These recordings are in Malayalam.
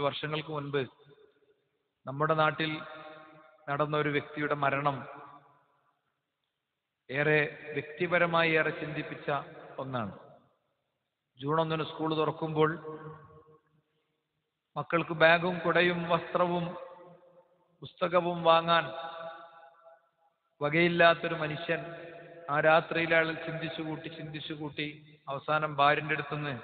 വർഷങ്ങൾക്ക് മുൻപ് നമ്മുടെ നാട്ടിൽ നടന്ന ഒരു വ്യക്തിയുടെ മരണം ഏറെ വ്യക്തിപരമായി ഏറെ ചിന്തിപ്പിച്ച ഒന്നാണ് ജൂൺ ഒന്നിന് സ്കൂൾ തുറക്കുമ്പോൾ മക്കൾക്ക് ബാഗും കുടയും വസ്ത്രവും പുസ്തകവും വാങ്ങാൻ വകയില്ലാത്തൊരു മനുഷ്യൻ ആ രാത്രിയിൽ അയാൾ ചിന്തിച്ചു കൂട്ടി ചിന്തിച്ചു കൂട്ടി അവസാനം ഭാര്യന്റെ അടുത്തുനിന്ന്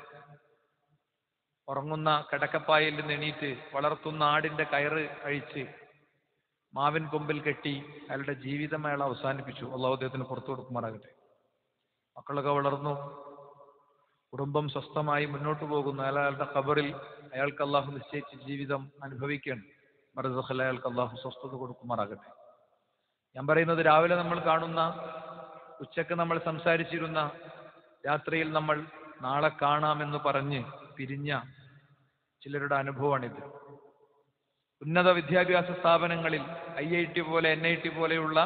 ഉറങ്ങുന്ന കിടക്കപ്പായിൽ നിന്ന് എണീറ്റ് വളർത്തുന്ന ആടിന്റെ കയറ് അഴിച്ച് മാവിൻ കൊമ്പിൽ കെട്ടി അയാളുടെ ജീവിതം അയാൾ അവസാനിപ്പിച്ചു അള്ളാഹു അദ്ദേഹത്തിന് പുറത്തു കൊടുക്കുമാറാകട്ടെ മക്കളൊക്കെ വളർന്നു കുടുംബം സ്വസ്ഥമായി മുന്നോട്ട് പോകുന്നു അയാൾ അയാളുടെ ഖബറിൽ അയാൾക്ക് അള്ളാഹു നിശ്ചയിച്ച ജീവിതം അനുഭവിക്കണം മറുതഖൽ അയാൾക്ക് അള്ളാഹു സ്വസ്ഥത കൊടുക്കുമാറാകട്ടെ ഞാൻ പറയുന്നത് രാവിലെ നമ്മൾ കാണുന്ന ഉച്ചക്ക് നമ്മൾ സംസാരിച്ചിരുന്ന രാത്രിയിൽ നമ്മൾ നാളെ കാണാമെന്ന് പറഞ്ഞ് പിരിഞ്ഞ ചിലരുടെ അനുഭവമാണിത് ഉന്നത വിദ്യാഭ്യാസ സ്ഥാപനങ്ങളിൽ ഐ ഐ ടി പോലെ എൻ ഐ ടി പോലെയുള്ള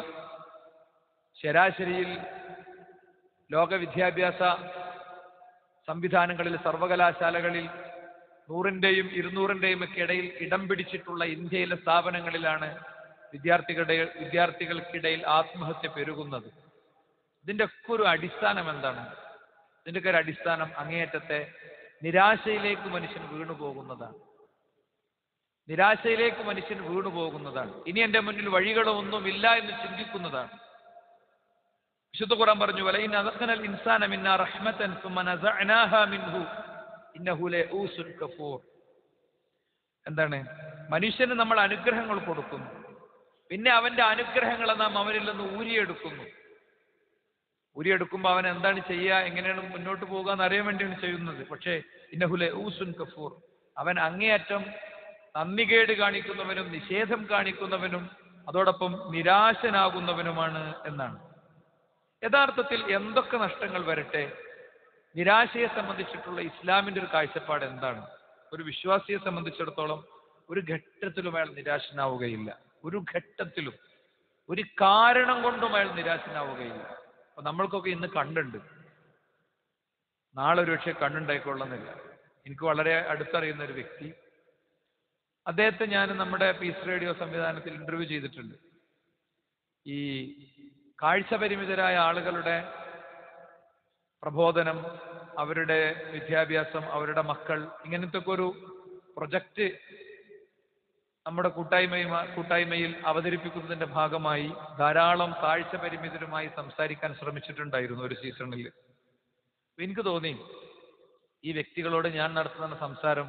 ശരാശരിയിൽ ലോക വിദ്യാഭ്യാസ സംവിധാനങ്ങളിൽ സർവകലാശാലകളിൽ നൂറിന്റെയും ഇരുന്നൂറിന്റെയും ഒക്കെ ഇടയിൽ ഇടം പിടിച്ചിട്ടുള്ള ഇന്ത്യയിലെ സ്ഥാപനങ്ങളിലാണ് വിദ്യാർത്ഥികളുടെ വിദ്യാർത്ഥികൾക്കിടയിൽ ആത്മഹത്യ പെരുകുന്നത് ഇതിന്റെ ഒക്കെ ഒരു അടിസ്ഥാനം എന്താണ് ഇതിന്റെ ഒരു അടിസ്ഥാനം അങ്ങേയറ്റത്തെ നിരാശയിലേക്ക് മനുഷ്യൻ വീണു പോകുന്നതാണ് നിരാശയിലേക്ക് മനുഷ്യൻ വീണു പോകുന്നതാണ് ഇനി എന്റെ മുന്നിൽ വഴികളൊന്നുമില്ല എന്ന് ചിന്തിക്കുന്നതാണ് വിശുദ്ധ ഖുർആൻ പറഞ്ഞു വലൈൻ അദഖനൽ ഇൻസാന മിന്നാ റഹ്മതൻ സുമ്മ നസഅനാഹാ മിൻഹു ഇന്നഹു ലഊസുൻ കഫൂർ എന്താണ് മനുഷ്യന് നമ്മൾ അനുഗ്രഹങ്ങൾ കൊടുക്കുന്നു പിന്നെ അവന്റെ അനുഗ്രഹങ്ങളെ നാം അവനിൽ നിന്ന് ഊരിയെടുക്കുന്നു ഊരിയെടുക്കുമ്പോൾ അവൻ എന്താണ് ചെയ്യുക എങ്ങനെയാണ് മുന്നോട്ട് പോകുക എന്ന് അറിയാൻ വേണ്ടിയാണ് ചെയ്യുന്നത് പക്ഷേ ഇന്നഹുലെ ഊസുൻ കഫൂർ അവൻ അങ്ങേയറ്റം നന്ദികേട് കാണിക്കുന്നവനും നിഷേധം കാണിക്കുന്നവനും അതോടൊപ്പം നിരാശനാകുന്നവനുമാണ് എന്നാണ് യഥാർത്ഥത്തിൽ എന്തൊക്കെ നഷ്ടങ്ങൾ വരട്ടെ നിരാശയെ സംബന്ധിച്ചിട്ടുള്ള ഇസ്ലാമിന്റെ ഒരു കാഴ്ചപ്പാട് എന്താണ് ഒരു വിശ്വാസിയെ സംബന്ധിച്ചിടത്തോളം ഒരു ഘട്ടത്തിലും അയാൾ നിരാശനാവുകയില്ല ഒരു ഘട്ടത്തിലും ഒരു കാരണം കൊണ്ടും അയാൾ നിരാശനാവുകയില്ല അപ്പൊ നമ്മൾക്കൊക്കെ ഇന്ന് കണ്ടുണ്ട് നാളെ ഒരു പക്ഷേ കണ്ണുണ്ടായിക്കൊള്ളുന്നില്ല എനിക്ക് വളരെ അടുത്തറിയുന്ന ഒരു വ്യക്തി അദ്ദേഹത്തെ ഞാൻ നമ്മുടെ പീസ് റേഡിയോ സംവിധാനത്തിൽ ഇന്റർവ്യൂ ചെയ്തിട്ടുണ്ട് ഈ കാഴ്ച പരിമിതരായ ആളുകളുടെ പ്രബോധനം അവരുടെ വിദ്യാഭ്യാസം അവരുടെ മക്കൾ ഇങ്ങനത്തെ ഒക്കെ ഒരു പ്രൊജക്റ്റ് നമ്മുടെ കൂട്ടായ്മയുമാ കൂട്ടായ്മയിൽ അവതരിപ്പിക്കുന്നതിന്റെ ഭാഗമായി ധാരാളം കാഴ്ച പരിമിതരുമായി സംസാരിക്കാൻ ശ്രമിച്ചിട്ടുണ്ടായിരുന്നു ഒരു സീസണിൽ അപ്പൊ എനിക്ക് തോന്നി ഈ വ്യക്തികളോട് ഞാൻ നടത്തുന്ന സംസാരം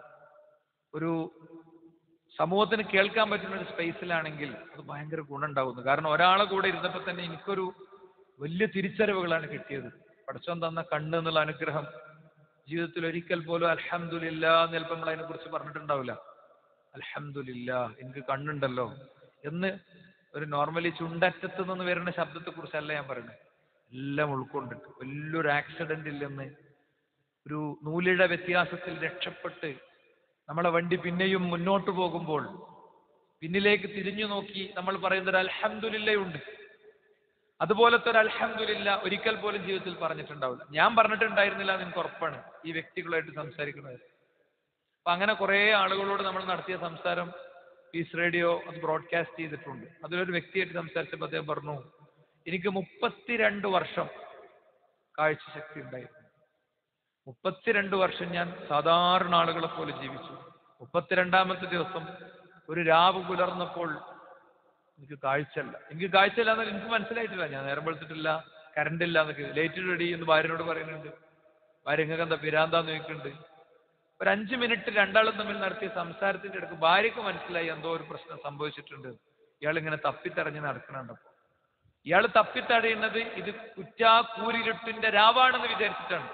ഒരു സമൂഹത്തിന് കേൾക്കാൻ പറ്റുന്ന ഒരു സ്പേസിലാണെങ്കിൽ അത് ഭയങ്കര ഗുണമുണ്ടാവുന്നു കാരണം ഒരാളെ കൂടെ ഇരുന്നപ്പോൾ തന്നെ എനിക്കൊരു വലിയ തിരിച്ചറിവുകളാണ് കിട്ടിയത് പഠിച്ചോൻ തന്ന കണ്ണ് എന്നുള്ള അനുഗ്രഹം ജീവിതത്തിൽ ഒരിക്കൽ പോലും അൽഹംദുലില്ല എന്ന് ചിലപ്പോൾ നമ്മൾ അതിനെ കുറിച്ച് പറഞ്ഞിട്ടുണ്ടാവില്ല അൽഹംദുലില്ല എനിക്ക് കണ്ണുണ്ടല്ലോ എന്ന് ഒരു നോർമലി ചുണ്ടറ്റത്ത് നിന്ന് വരുന്ന ശബ്ദത്തെ കുറിച്ചല്ല ഞാൻ പറയുന്നത് എല്ലാം ഉൾക്കൊണ്ടിട്ട് വലിയൊരു ആക്സിഡന്റ് ഇല്ലെന്ന് ഒരു നൂലിഴ വ്യത്യാസത്തിൽ രക്ഷപ്പെട്ട് നമ്മളെ വണ്ടി പിന്നെയും മുന്നോട്ട് പോകുമ്പോൾ പിന്നിലേക്ക് തിരിഞ്ഞു നോക്കി നമ്മൾ പറയുന്ന ഒരു അൽഹംദുലില്ലയുണ്ട് അതുപോലത്തെ ഒരു അൽഹംദുലില്ല ഒരിക്കൽ പോലും ജീവിതത്തിൽ പറഞ്ഞിട്ടുണ്ടാവില്ല ഞാൻ പറഞ്ഞിട്ടുണ്ടായിരുന്നില്ല എന്ന് എനിക്ക് ഉറപ്പാണ് ഈ വ്യക്തികളായിട്ട് സംസാരിക്കുന്നത് അപ്പൊ അങ്ങനെ കുറെ ആളുകളോട് നമ്മൾ നടത്തിയ സംസാരം പീസ് റേഡിയോ അത് ബ്രോഡ്കാസ്റ്റ് ചെയ്തിട്ടുണ്ട് അതിലൊരു വ്യക്തിയായിട്ട് സംസാരിച്ചപ്പോൾ അദ്ദേഹം പറഞ്ഞു എനിക്ക് മുപ്പത്തിരണ്ട് വർഷം കാഴ്ചശക്തി ഉണ്ടായിരുന്നു മുപ്പത്തിരണ്ട് വർഷം ഞാൻ സാധാരണ ആളുകളെ പോലെ ജീവിച്ചു മുപ്പത്തിരണ്ടാമത്തെ ദിവസം ഒരു രാവ് പുലർന്നപ്പോൾ എനിക്ക് കാഴ്ചല്ല എനിക്ക് കാഴ്ചയില്ല എന്നാൽ എനിക്ക് മനസ്സിലായിട്ടില്ല ഞാൻ നേരം വെളുത്തിട്ടില്ല കറണ്ട് ഇല്ല എന്നൊക്കെ ലേറ്റ് റെഡി എന്ന് ഭാര്യനോട് പറയുന്നുണ്ട് ഭാര്യ നിങ്ങൾക്ക് എന്താ പിരാന്താന്ന് ചോദിക്കുന്നുണ്ട് ഒരു അഞ്ച് മിനിറ്റ് രണ്ടാളും തമ്മിൽ നടത്തിയ സംസാരത്തിന്റെ ഇടയ്ക്ക് ഭാര്യക്ക് മനസ്സിലായി എന്തോ ഒരു പ്രശ്നം സംഭവിച്ചിട്ടുണ്ട് ഇയാൾ ഇങ്ങനെ തപ്പിത്തടഞ്ഞ് നടക്കണുണ്ടപ്പോ ഇയാൾ തപ്പിത്തടയുന്നത് ഇത് കുറ്റാ കൂരിരുട്ടിന്റെ രാവാണെന്ന് വിചാരിച്ചിട്ടാണ്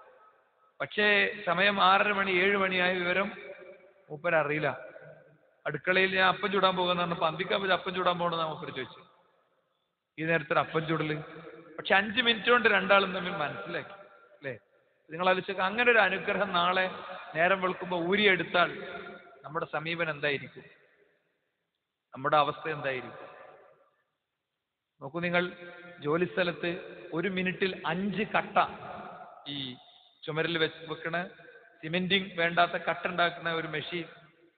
പക്ഷേ സമയം ആറര മണി ഏഴ് മണിയായ വിവരം മൂപ്പര് അറിയില്ല അടുക്കളയിൽ ഞാൻ അപ്പം ചൂടാൻ പോകുന്ന പറഞ്ഞപ്പോൾ അന്തിക്കാൻ അപ്പം ചൂടാൻ പോകണമെന്ന് മൂപ്പര് ചോദിച്ചു ഈ നേരത്തെ ഒരു അപ്പം ചൂടല് പക്ഷെ അഞ്ച് മിനിറ്റ് കൊണ്ട് രണ്ടാളും തമ്മിൽ മനസ്സിലാക്കി അല്ലേ നിങ്ങൾ ആലോചിച്ചൊക്കെ അങ്ങനെ ഒരു അനുഗ്രഹം നാളെ നേരം വെളുക്കുമ്പോൾ ഊരിയെടുത്താൽ നമ്മുടെ സമീപനം എന്തായിരിക്കും നമ്മുടെ അവസ്ഥ എന്തായിരിക്കും നോക്കൂ നിങ്ങൾ ജോലി സ്ഥലത്ത് ഒരു മിനിറ്റിൽ അഞ്ച് കട്ട ഈ ചുമരിൽ വെച്ച് വെക്കണ സിമെന്റിങ് വേണ്ടാത്ത കട്ട ഉണ്ടാക്കുന്ന ഒരു മെഷീൻ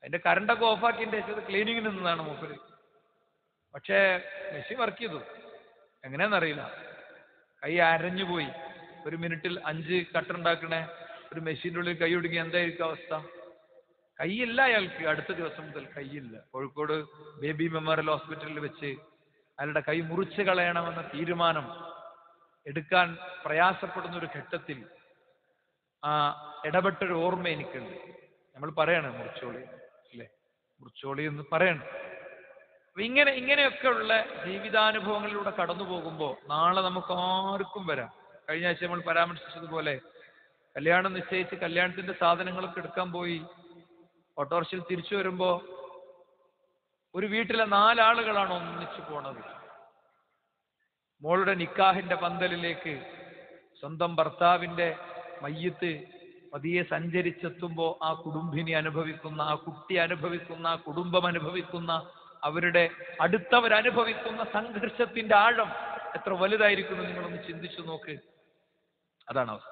അതിന്റെ കറണ്ടൊക്കെ ഓഫാക്കിന്റെ ശേഷം ക്ലീനിങ്ങിന് നിന്നാണ് മൂപ്പര് പക്ഷേ മെഷീൻ വർക്ക് ചെയ്തു എങ്ങനെയാണെന്നറിയില്ല കൈ അരഞ്ഞു പോയി ഒരു മിനിറ്റിൽ അഞ്ച് കട്ടുണ്ടാക്കണേ ഒരു മെഷീൻ്റെ ഉള്ളിൽ കൈ ഒടുങ്ങി എന്തായിരിക്കും അവസ്ഥ കൈയില്ല അയാൾക്ക് അടുത്ത ദിവസം മുതൽ കൈയില്ല കോഴിക്കോട് ബേബി മെമ്മോറിയൽ ഹോസ്പിറ്റലിൽ വെച്ച് അയാളുടെ കൈ മുറിച്ച് കളയണമെന്ന തീരുമാനം എടുക്കാൻ പ്രയാസപ്പെടുന്ന ഒരു ഘട്ടത്തിൽ ആ ഇടപെട്ടൊരു ഓർമ്മ എനിക്കുണ്ട് നമ്മൾ പറയാണ് മുറിച്ചോളി അല്ലേ മുറിച്ചോളി എന്ന് പറയണം അപ്പൊ ഇങ്ങനെ ഇങ്ങനെയൊക്കെയുള്ള ജീവിതാനുഭവങ്ങളിലൂടെ കടന്നു പോകുമ്പോൾ നാളെ നമുക്ക് ആർക്കും വരാം കഴിഞ്ഞ ആഴ്ച നമ്മൾ പരാമർശിച്ചതുപോലെ കല്യാണം നിശ്ചയിച്ച് കല്യാണത്തിന്റെ സാധനങ്ങളൊക്കെ എടുക്കാൻ പോയി ഓട്ടോറിക്ഷയിൽ തിരിച്ചു വരുമ്പോ ഒരു വീട്ടിലെ നാലാളുകളാണ് ഒന്നിച്ചു പോണത് മോളുടെ നിക്കാഹിന്റെ പന്തലിലേക്ക് സ്വന്തം ഭർത്താവിന്റെ മയ്യത്ത് പതിയെ സഞ്ചരിച്ചെത്തുമ്പോൾ ആ കുടുംബിനി അനുഭവിക്കുന്ന ആ കുട്ടി അനുഭവിക്കുന്ന ആ കുടുംബം അനുഭവിക്കുന്ന അവരുടെ അടുത്തവരനുഭവിക്കുന്ന സംഘർഷത്തിന്റെ ആഴം എത്ര വലുതായിരിക്കുന്നു നിങ്ങളൊന്ന് ചിന്തിച്ചു നോക്ക് അതാണ് അവസ്ഥ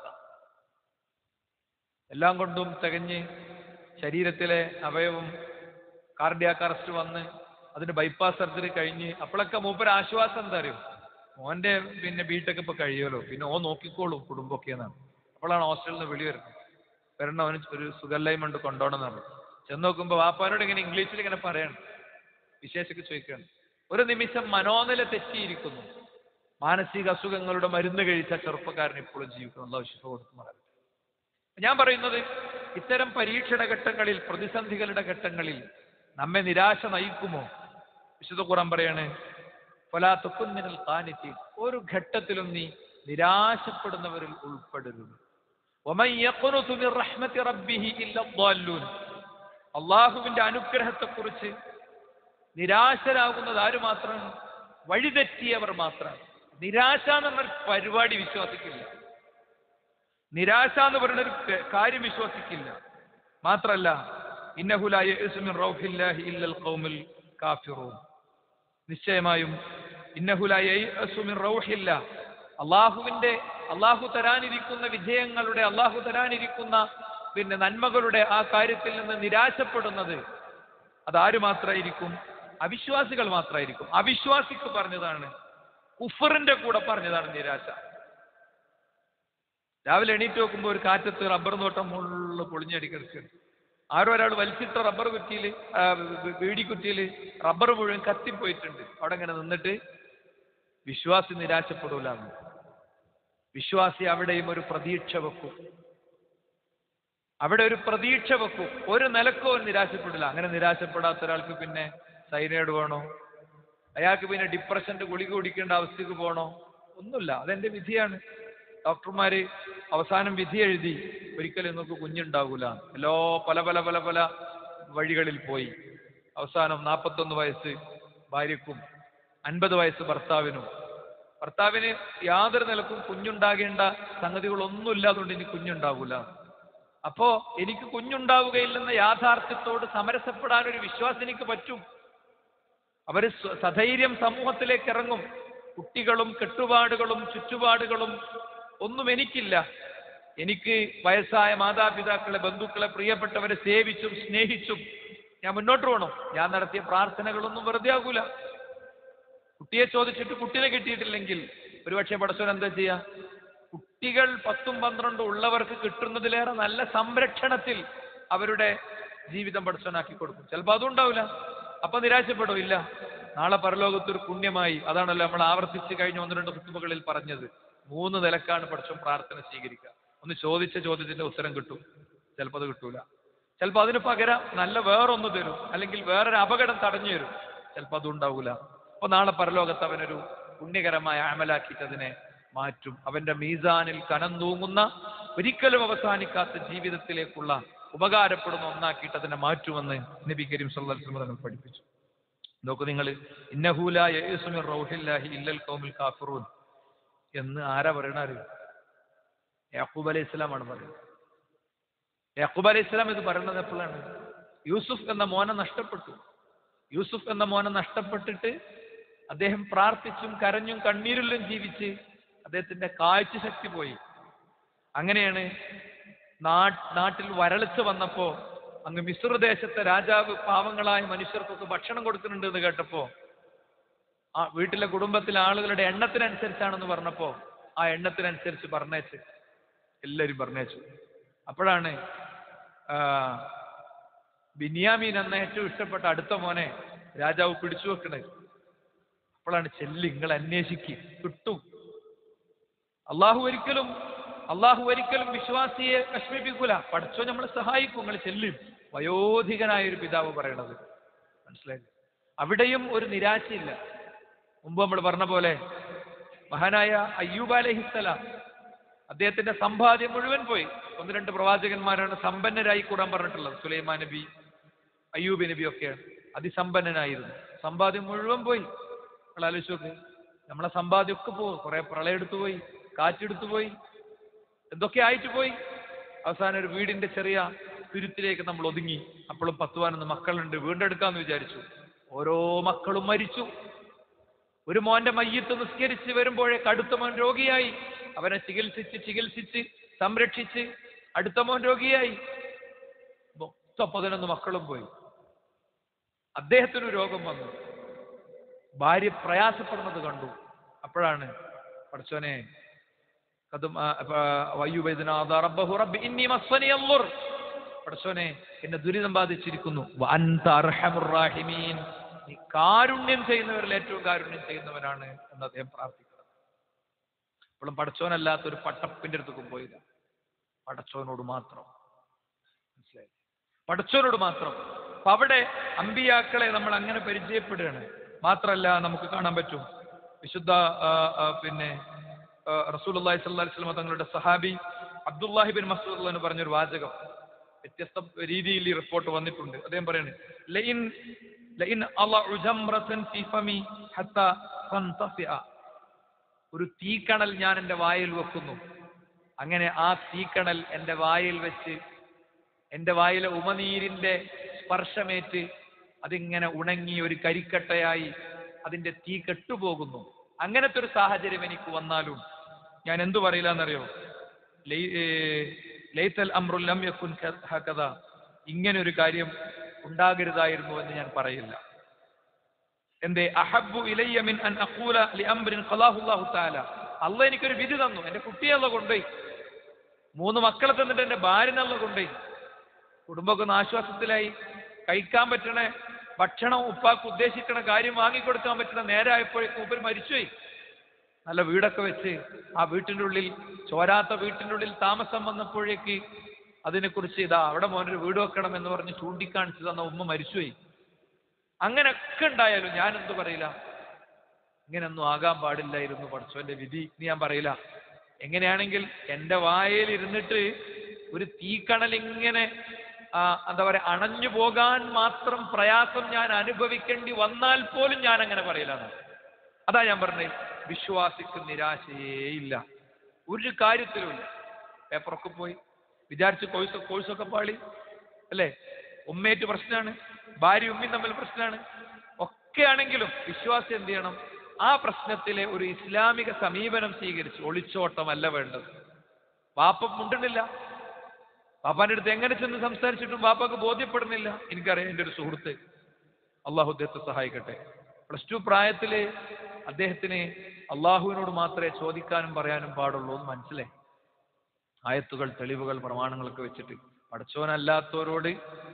എല്ലാം കൊണ്ടും തികഞ്ഞ് ശരീരത്തിലെ അവയവം കാർഡിയാക്ക് അറസ്റ്റ് വന്ന് അതിന് ബൈപ്പാസ് സർജറി കഴിഞ്ഞ് അപ്പോഴൊക്കെ മൂപ്പര് ആശ്വാസം എന്താ അറിയോ മോന്റെ പിന്നെ ബിടെക് ഇപ്പൊ കഴിയുമല്ലോ പിന്നെ ഓ നോക്കിക്കോളും കുടുംബമൊക്കെ എന്നാണ് അപ്പോഴാണ് ഹോസ്റ്റലിൽ നിന്ന് വിളി വരുന്നത് വരണം അവന് ഒരു സുഖല്ലായ്മ ഉണ്ട് കൊണ്ടോണം എന്നാണ് ചെന്ന് നോക്കുമ്പോൾ വാപ്പാനോട് ഇങ്ങനെ ഇംഗ്ലീഷിൽ ഇങ്ങനെ പറയണം വിശേഷമൊക്കെ ചോദിക്കുകയാണ് ഒരു നിമിഷം മനോനില തെറ്റിയിരിക്കുന്നു മാനസിക അസുഖങ്ങളുടെ മരുന്ന് കഴിച്ച ചെറുപ്പക്കാരൻ ഇപ്പോഴും ജീവിക്കുന്നു അള്ളാഹു ശിഫ കൊടുക്കുമാറാകട്ടെ ഞാൻ പറയുന്നത് ഇത്തരം പരീക്ഷണ ഘട്ടങ്ങളിൽ പ്രതിസന്ധികളുടെ ഘട്ടങ്ങളിൽ നമ്മെ നിരാശ നയിക്കുമോ വിശുദ്ധ ഖുറാൻ പറയാണ് ഫലാ തുക്കുന്നിനൽ കാനിത്തി ഒരു ഘട്ടത്തിലും നീ നിരാശപ്പെടുന്നവരിൽ ഉൾപ്പെടരുത് ومن يقنط من رحمة ربه إلا الضالون അള്ളാഹുവിന്റെ അനുഗ്രഹത്തെക്കുറിച്ച് നിരാശരാകുന്നത് ആര് മാത്രമാണ് വഴിതെറ്റിയവർ മാത്രമാണ് നിരാശ എന്ന് പറഞ്ഞ പരിപാടി വിശ്വസിക്കില്ല നിരാശ എന്ന് പറയുന്ന ഒരു ക- കാര്യം വിശ്വസിക്കില്ല മാത്രല്ല ഇന്നഹുലായ റൗഹില്ലാഹി ഇല്ലൽ ഖൗമുൽ കാഫിറൂൻ നിശ്ചയമായും ഇന്നഹുലായ റൗഹില്ല അള്ളാഹുവിന്റെ അള്ളാഹു തരാനിരിക്കുന്ന വിജയങ്ങളുടെ അള്ളാഹു തരാനിരിക്കുന്ന പിന്നെ നന്മകളുടെ ആ കാര്യത്തിൽ നിന്ന് നിരാശപ്പെടുന്നത് അതാര് മാത്രമായിരിക്കും അവിശ്വാസികൾ മാത്രമായിരിക്കും അവിശ്വാസിക്ക് പറഞ്ഞതാണ് കുഫറിന്റെ കൂടെ പറഞ്ഞതാണ് നിരാശ രാവിലെ എണീറ്റ് നോക്കുമ്പോൾ ഒരു കാറ്റത്ത് റബ്ബർ തോട്ടം മുകളിൽ പൊളിഞ്ഞടി കിടക്കുകയാണ് ആരോ ഒരാൾ വലിച്ചിട്ട റബ്ബർ കുറ്റിയിൽ വീടി കുറ്റിയിൽ റബ്ബർ മുഴുവൻ കത്തിപ്പോയിട്ടുണ്ട് അവിടെ ഇങ്ങനെ നിന്നിട്ട് വിശ്വാസി നിരാശപ്പെടൂല എന്ന്. വിശ്വാസി അവിടെയും ഒരു പ്രതീക്ഷ വെക്കും അവിടെ ഒരു പ്രതീക്ഷ വെക്കും ഒരു നിലക്കോ അവൻ നിരാശപ്പെടില്ല അങ്ങനെ നിരാശപ്പെടാത്ത ഒരാൾക്ക് പിന്നെ സൈനൈഡ് വേണോ അയാൾക്ക് പിന്നെ ഡിപ്രഷന്റെ ഗുളിക കുടിക്കേണ്ട അവസ്ഥക്ക് പോകണോ ഒന്നുമില്ല അതെന്റെ വിധിയാണ് ഡോക്ടർമാര് അവസാനം വിധി എഴുതി ഒരിക്കലും നിങ്ങൾക്ക് കുഞ്ഞുണ്ടാകൂല എല്ലോ പല പല പല പല വഴികളിൽ പോയി അവസാനം നാൽപ്പത്തൊന്ന് വയസ്സ് ഭാര്യക്കും അൻപത് വയസ്സ് ഭർത്താവിനും ഭർത്താവിന് യാതൊരു നിലക്കും കുഞ്ഞുണ്ടാകേണ്ട സംഗതികളൊന്നുമില്ലാതുകൊണ്ട് ഇനി കുഞ്ഞുണ്ടാകൂല അപ്പോ എനിക്ക് കുഞ്ഞുണ്ടാവുകയില്ലെന്ന യാഥാർത്ഥ്യത്തോട് സമരസപ്പെടാൻ ഒരു വിശ്വാസിനിക്ക് പറ്റും അവര് സ്വ- സധൈര്യം സമൂഹത്തിലേക്ക് ഇറങ്ങും കുട്ടികളും കെട്ടുപാടുകളും ചുറ്റുപാടുകളും ഒന്നും എനിക്കില്ല എനിക്ക് വയസ്സായ മാതാപിതാക്കളെ ബന്ധുക്കളെ പ്രിയപ്പെട്ടവരെ സേവിച്ചും സ്നേഹിച്ചും ഞാൻ മുന്നോട്ട് പോകണം ഞാൻ നടത്തിയ പ്രാർത്ഥനകളൊന്നും വെറുതെ ആകൂല കുട്ടിയെ ചോദിച്ചിട്ട് കുട്ടിനെ കിട്ടിയിട്ടില്ലെങ്കിൽ ഒരുപക്ഷെ പടച്ചോൻ എന്താ ചെയ്യാ കുട്ടികൾ പത്തും പന്ത്രണ്ടും ഉള്ളവർക്ക് കിട്ടുന്നതിലേറെ നല്ല സംരക്ഷണത്തിൽ അവരുടെ ജീവിതം പടച്ചോനാക്കി കൊടുക്കും ചിലപ്പോൾ അതും ഉണ്ടാവില്ല അപ്പൊ നിരാശപ്പെടും ഇല്ല നാളെ പരലോകത്തൊരു പുണ്യമായി അതാണല്ലോ നമ്മൾ ആവർത്തിച്ച് കഴിഞ്ഞ ഒന്ന് രണ്ട് കുത്തുമകളിൽ പറഞ്ഞത് മൂന്ന് നിലക്കാണ് പടച്ചോൻ പ്രാർത്ഥന സ്വീകരിക്കുക ഒന്ന് ചോദിച്ച ചോദ്യത്തിന്റെ ഉത്തരം കിട്ടും ചിലപ്പോൾ അത് കിട്ടൂല ചിലപ്പോൾ അതിന് പകരം നല്ല വേറൊന്ന് തരും അല്ലെങ്കിൽ വേറൊരു അപകടം തടഞ്ഞു തരും ചിലപ്പോൾ അതും ഉണ്ടാവൂല അപ്പൊ നാളെ പരലോകത്ത് അവനൊരു പുണ്യകരമായ അമലാക്കിയിട്ട് അതിനെ മാറ്റും അവന്റെ മീസാനിൽ കനം തൂങ്ങുന്ന ഒരിക്കലും അവസാനിക്കാത്ത ജീവിതത്തിലേക്കുള്ള ഉപകാരപ്പെടുന്ന ഒന്നാക്കിയിട്ട് അതിനെ മാറ്റുമെന്ന് നബി കരീം സല്ലല്ലാഹു അലൈഹി വസല്ലം തങ്ങൾ പഠിപ്പിച്ചു നോക്കൂ നിങ്ങൾ ഇന്നഹൂലായ റൗഹില്ലാഹി ഇല്ലൽ ഖൗമിൽ കാഫിറൂൻ എന്ന് ആരാ പറയണ അറിയോ യാക്കൂബ് അലൈഹി ഇസ്ലാമാണ് പറയുന്നത് യാക്കൂബ് അലൈഹി ഇസ്ലാം ഇത് പറയുന്നത് എപ്പോഴാണ് യൂസുഫ് എന്ന മോനെ നഷ്ടപ്പെട്ടു യൂസുഫ് എന്ന മോനെ നഷ്ടപ്പെട്ടിട്ട് അദ്ദേഹം പ്രാർത്ഥിച്ചും കരഞ്ഞും കണ്ണീരിലും ജീവിച്ച് അദ്ദേഹത്തിന്റെ കാഴ്ച ശക്തി പോയി അങ്ങനെയാണ് നാ- നാട്ടിൽ വരൾച്ച വന്നപ്പോ അങ്ങ് മിസ്ർ ദേശത്തെ രാജാവ് പാവങ്ങളായ മനുഷ്യർക്കൊക്കെ ഭക്ഷണം കൊടുക്കുന്നുണ്ട് എന്ന് കേട്ടപ്പോ ആ വീട്ടിലെ കുടുംബത്തിലെ ആളുകളുടെ എണ്ണത്തിനനുസരിച്ചാണെന്ന് പറഞ്ഞപ്പോ ആ എണ്ണത്തിനനുസരിച്ച് പറഞ്ഞേച്ച് എല്ലാവരും പറഞ്ഞേച്ചു അപ്പോഴാണ് ആ, ബിനിയാമീൻ എന്ന ഏറ്റവും ഇഷ്ടപ്പെട്ട അടുത്ത മോനെ രാജാവ് പിടിച്ചു വെക്കണത് അപ്പോഴാണ് ചെല്ലി നിങ്ങൾ അന്വേഷിക്കും കിട്ടും അള്ളാഹു ഒരിക്കലും അള്ളാഹു ഒരിക്കലും വിശ്വാസിയെ വിഷമിപ്പിക്കൂല പഠിച്ചോ നമ്മളെ സഹായിക്കും നിങ്ങൾ ചെല്ലും വയോധികനായ ഒരു പിതാവ് പറയണത് മനസ്സിലായില്ലേ അവിടെയും ഒരു നിരാശയില്ല മുമ്പ് നമ്മൾ പറഞ്ഞ പോലെ മഹാനായ അയ്യൂബ് അലഹിസ്സലാം അദ്ദേഹത്തിന്റെ സമ്പാദ്യം മുഴുവൻ പോയി ഒന്ന് രണ്ട് പ്രവാചകന്മാരാണ് സമ്പന്നരായി കൂടാൻ പറഞ്ഞിട്ടുള്ളത് സുലൈമാൻ നബി അയ്യൂബ് നബി ഒക്കെയാണ് അതിസമ്പന്നനായിരുന്നു സമ്പാദ്യം മുഴുവൻ പോയി നിങ്ങൾ ആലോചിച്ച് നോക്ക് നമ്മളെ സമ്പാദ്യം ഒക്കെ പോകും കുറെ പ്രളയം എടുത്തു പോയി കാറ്റെടുത്തു പോയി എന്തൊക്കെ ആയിട്ട് പോയി അവസാനം ഒരു വീടിന്റെ ചെറിയ തുരുത്തിലേക്ക് നമ്മൾ ഒതുങ്ങി അപ്പോഴും പത്ത് പതിനൊന്ന് മക്കളുണ്ട് വീണ്ടെടുക്കാന്ന് വിചാരിച്ചു ഓരോ മക്കളും മരിച്ചു ഒരു മോന്റെ മയ്യത്ത് നിസ്കരിച്ച് വരുമ്പോഴേ അടുത്ത മോൻ രോഗിയായി അവനെ ചികിത്സിച്ച് ചികിത്സിച്ച് സംരക്ഷിച്ച് അടുത്ത മോൻ രോഗിയായി മൊത്തം പതിനൊന്ന് മക്കളും പോയി അദ്ദേഹത്തിന് രോഗം വന്നു ഭാര്യ പ്രയാസപ്പെടുന്നത് കണ്ടു അപ്പോഴാണ് പഠിച്ചോനെ കതും വയ്യുബൈദനാഥ റബ്ബഹു റബ്ബി ഇന്നി മസ്സനി അല്ലുർ പഠിച്ചോനെ എന്നെ ദുരിതം ബാധിച്ചിരിക്കുന്നു വഅൻത അർഹമുർ റാഹിമീൻ നീ കാരുണ്യം ചെയ്യുന്നവരിൽ ഏറ്റവും കാരുണ്യം ചെയ്യുന്നവനാണ് എന്ന് അദ്ദേഹം പ്രാർത്ഥിക്കുന്നത് ഇപ്പോഴും പടച്ചോനല്ലാത്ത ഒരു പട്ടപ്പിന്റെ അടുത്തേക്കും പോയില്ല പടച്ചോനോട് മാത്രം മനസ്സിലായി പടച്ചോനോട് മാത്രം അപ്പൊ അവിടെ അമ്പിയാക്കളെ നമ്മൾ അങ്ങനെ പരിചയപ്പെടുകയാണ് മാത്രല്ല നമുക്ക് കാണാൻ പറ്റും വിശുദ്ധ ആ, ആ, പിന്നെ റസൂൽ അള്ളാഹി സ്വല്ലി സ്വലമ തങ്ങളുടെ സഹാബി അബ്ദുല്ലാഹി ബിൻ മസൂദ് എന്ന് പറഞ്ഞൊരു വാചകം വ്യത്യസ്ത രീതിയിൽ ഈ റിപ്പോർട്ട് വന്നിട്ടുണ്ട് അദ്ദേഹം പറയുന്നത് ലൈൻ ലൈൻ അളഉ ജംറത്തൻ ഫീ ഫമി ഹത്താ തൻതഫിഅ ഒരു തീക്കണൽ ഞാൻ എൻ്റെ വായിൽ വെക്കുന്നു അങ്ങനെ ആ തീക്കണൽ എൻ്റെ വായിൽ വെച്ച് എൻ്റെ വായിലെ ഉമനീരിന്റെ സ്പർശമേറ്റ് അതിങ്ങനെ ഉണങ്ങി ഒരു കരിക്കട്ടയായി അതിന്റെ തീ കെട്ടുപോകുന്നു അങ്ങനത്തെ ഒരു സാഹചര്യം എനിക്ക് വന്നാലും ഞാൻ എന്തു പറയില്ല എന്നറിയോ ലൈത്തൽ അമ്രുൽ ലം യക്കുൻ ഹകദ ഇങ്ങനെ ഒരു കാര്യം ഉണ്ടാകരുതായിരുന്നു എന്ന് ഞാൻ പറയില്ല എന്തേ അഹബ്ബു ഇലയ്യ മിൻ അൻ അഖൂല ലി അംറിൻ ഖലാഹു അല്ലാഹു തആല അള്ളാഹ് എനിക്കൊരു വിധി തന്നു എന്റെ കുട്ടിയെ അള്ള കൊണ്ടുപോയി മൂന്ന് മക്കളെ തന്നിട്ട് എന്റെ ഭാര്യനല്ല കൊണ്ടുപോയി കുടുംബമൊക്കെ ഒന്ന് ആശ്വാസത്തിലായി കഴിക്കാൻ പറ്റണ ഭക്ഷണം ഉപ്പാക്ക് ഉദ്ദേശിക്കണ കാര്യം വാങ്ങിക്കൊടുക്കാൻ പറ്റണ നേരായപ്പോഴേക്കും മൂപ്പർ മരിച്ചുപോയി നല്ല വീടൊക്കെ വെച്ച് ആ വീട്ടിൻ്റെ ഉള്ളിൽ ചോരാത്ത വീട്ടിൻ്റെ ഉള്ളിൽ താമസം വന്നപ്പോഴേക്ക് അതിനെക്കുറിച്ച് ഇതാ അവിടെ മോനൊരു വീട് വെക്കണം എന്ന് പറഞ്ഞ് ചൂണ്ടിക്കാണിച്ചു തന്ന ഉമ്മ മരിച്ചുപോയി അങ്ങനെയൊക്കെ ഉണ്ടായാലും ഞാൻ എന്തു പറയില്ല ഇങ്ങനൊന്നും ആകാൻ പാടില്ലായിരുന്നു പഠിച്ചവന്റെ വിധി എന്ന് ഞാൻ പറയില്ല എങ്ങനെയാണെങ്കിൽ എൻ്റെ വായിൽ ഇരുന്നിട്ട് ഒരു തീക്കണൽ ഇങ്ങനെ ആ, എന്താ പറയാ അണഞ്ഞു പോകാൻ മാത്രം പ്രയാസം ഞാൻ അനുഭവിക്കേണ്ടി വന്നാൽ പോലും ഞാൻ അങ്ങനെ പറയില്ല അതാ ഞാൻ പറഞ്ഞത് വിശ്വാസിക്ക് നിരാശയേ ഇല്ല ഒരു കാര്യത്തിലുമില്ല പേപ്പറൊക്കെ പോയി വിചാരിച്ച് കോഴ്സ് കോഴ്സൊക്കെ പാളി അല്ലേ ഉമ്മയേറ്റ് പ്രശ്നമാണ് ഭാര്യ ഉമ്മയും തമ്മിൽ പ്രശ്നമാണ് ഒക്കെ ആണെങ്കിലും വിശ്വാസി എന്ത് ചെയ്യണം ആ പ്രശ്നത്തിലെ ഒരു ഇസ്ലാമിക സമീപനം സ്വീകരിച്ച് ഒളിച്ചോട്ടമല്ല വേണ്ടത് വാപ്പ മുണ്ടുന്നില്ല പാപ്പാന്റെ അടുത്ത് എങ്ങനെ ചെന്ന് സംസാരിച്ചിട്ടും പാപ്പാക്ക് ബോധ്യപ്പെടുന്നില്ല എനിക്കറിയാം എൻ്റെ ഒരു സുഹൃത്ത് അള്ളാഹു അദ്ദേഹത്തെ സഹായിക്കട്ടെ പ്ലസ് ടു പ്രായത്തില് അദ്ദേഹത്തിന് അള്ളാഹുവിനോട് മാത്രമേ ചോദിക്കാനും പറയാനും പാടുള്ളൂ എന്ന് മനസ്സിലായി ആയത്തുകൾ തെളിവുകൾ പ്രമാണങ്ങളൊക്കെ വെച്ചിട്ട് പടച്ചോനല്ലാത്തവരോട്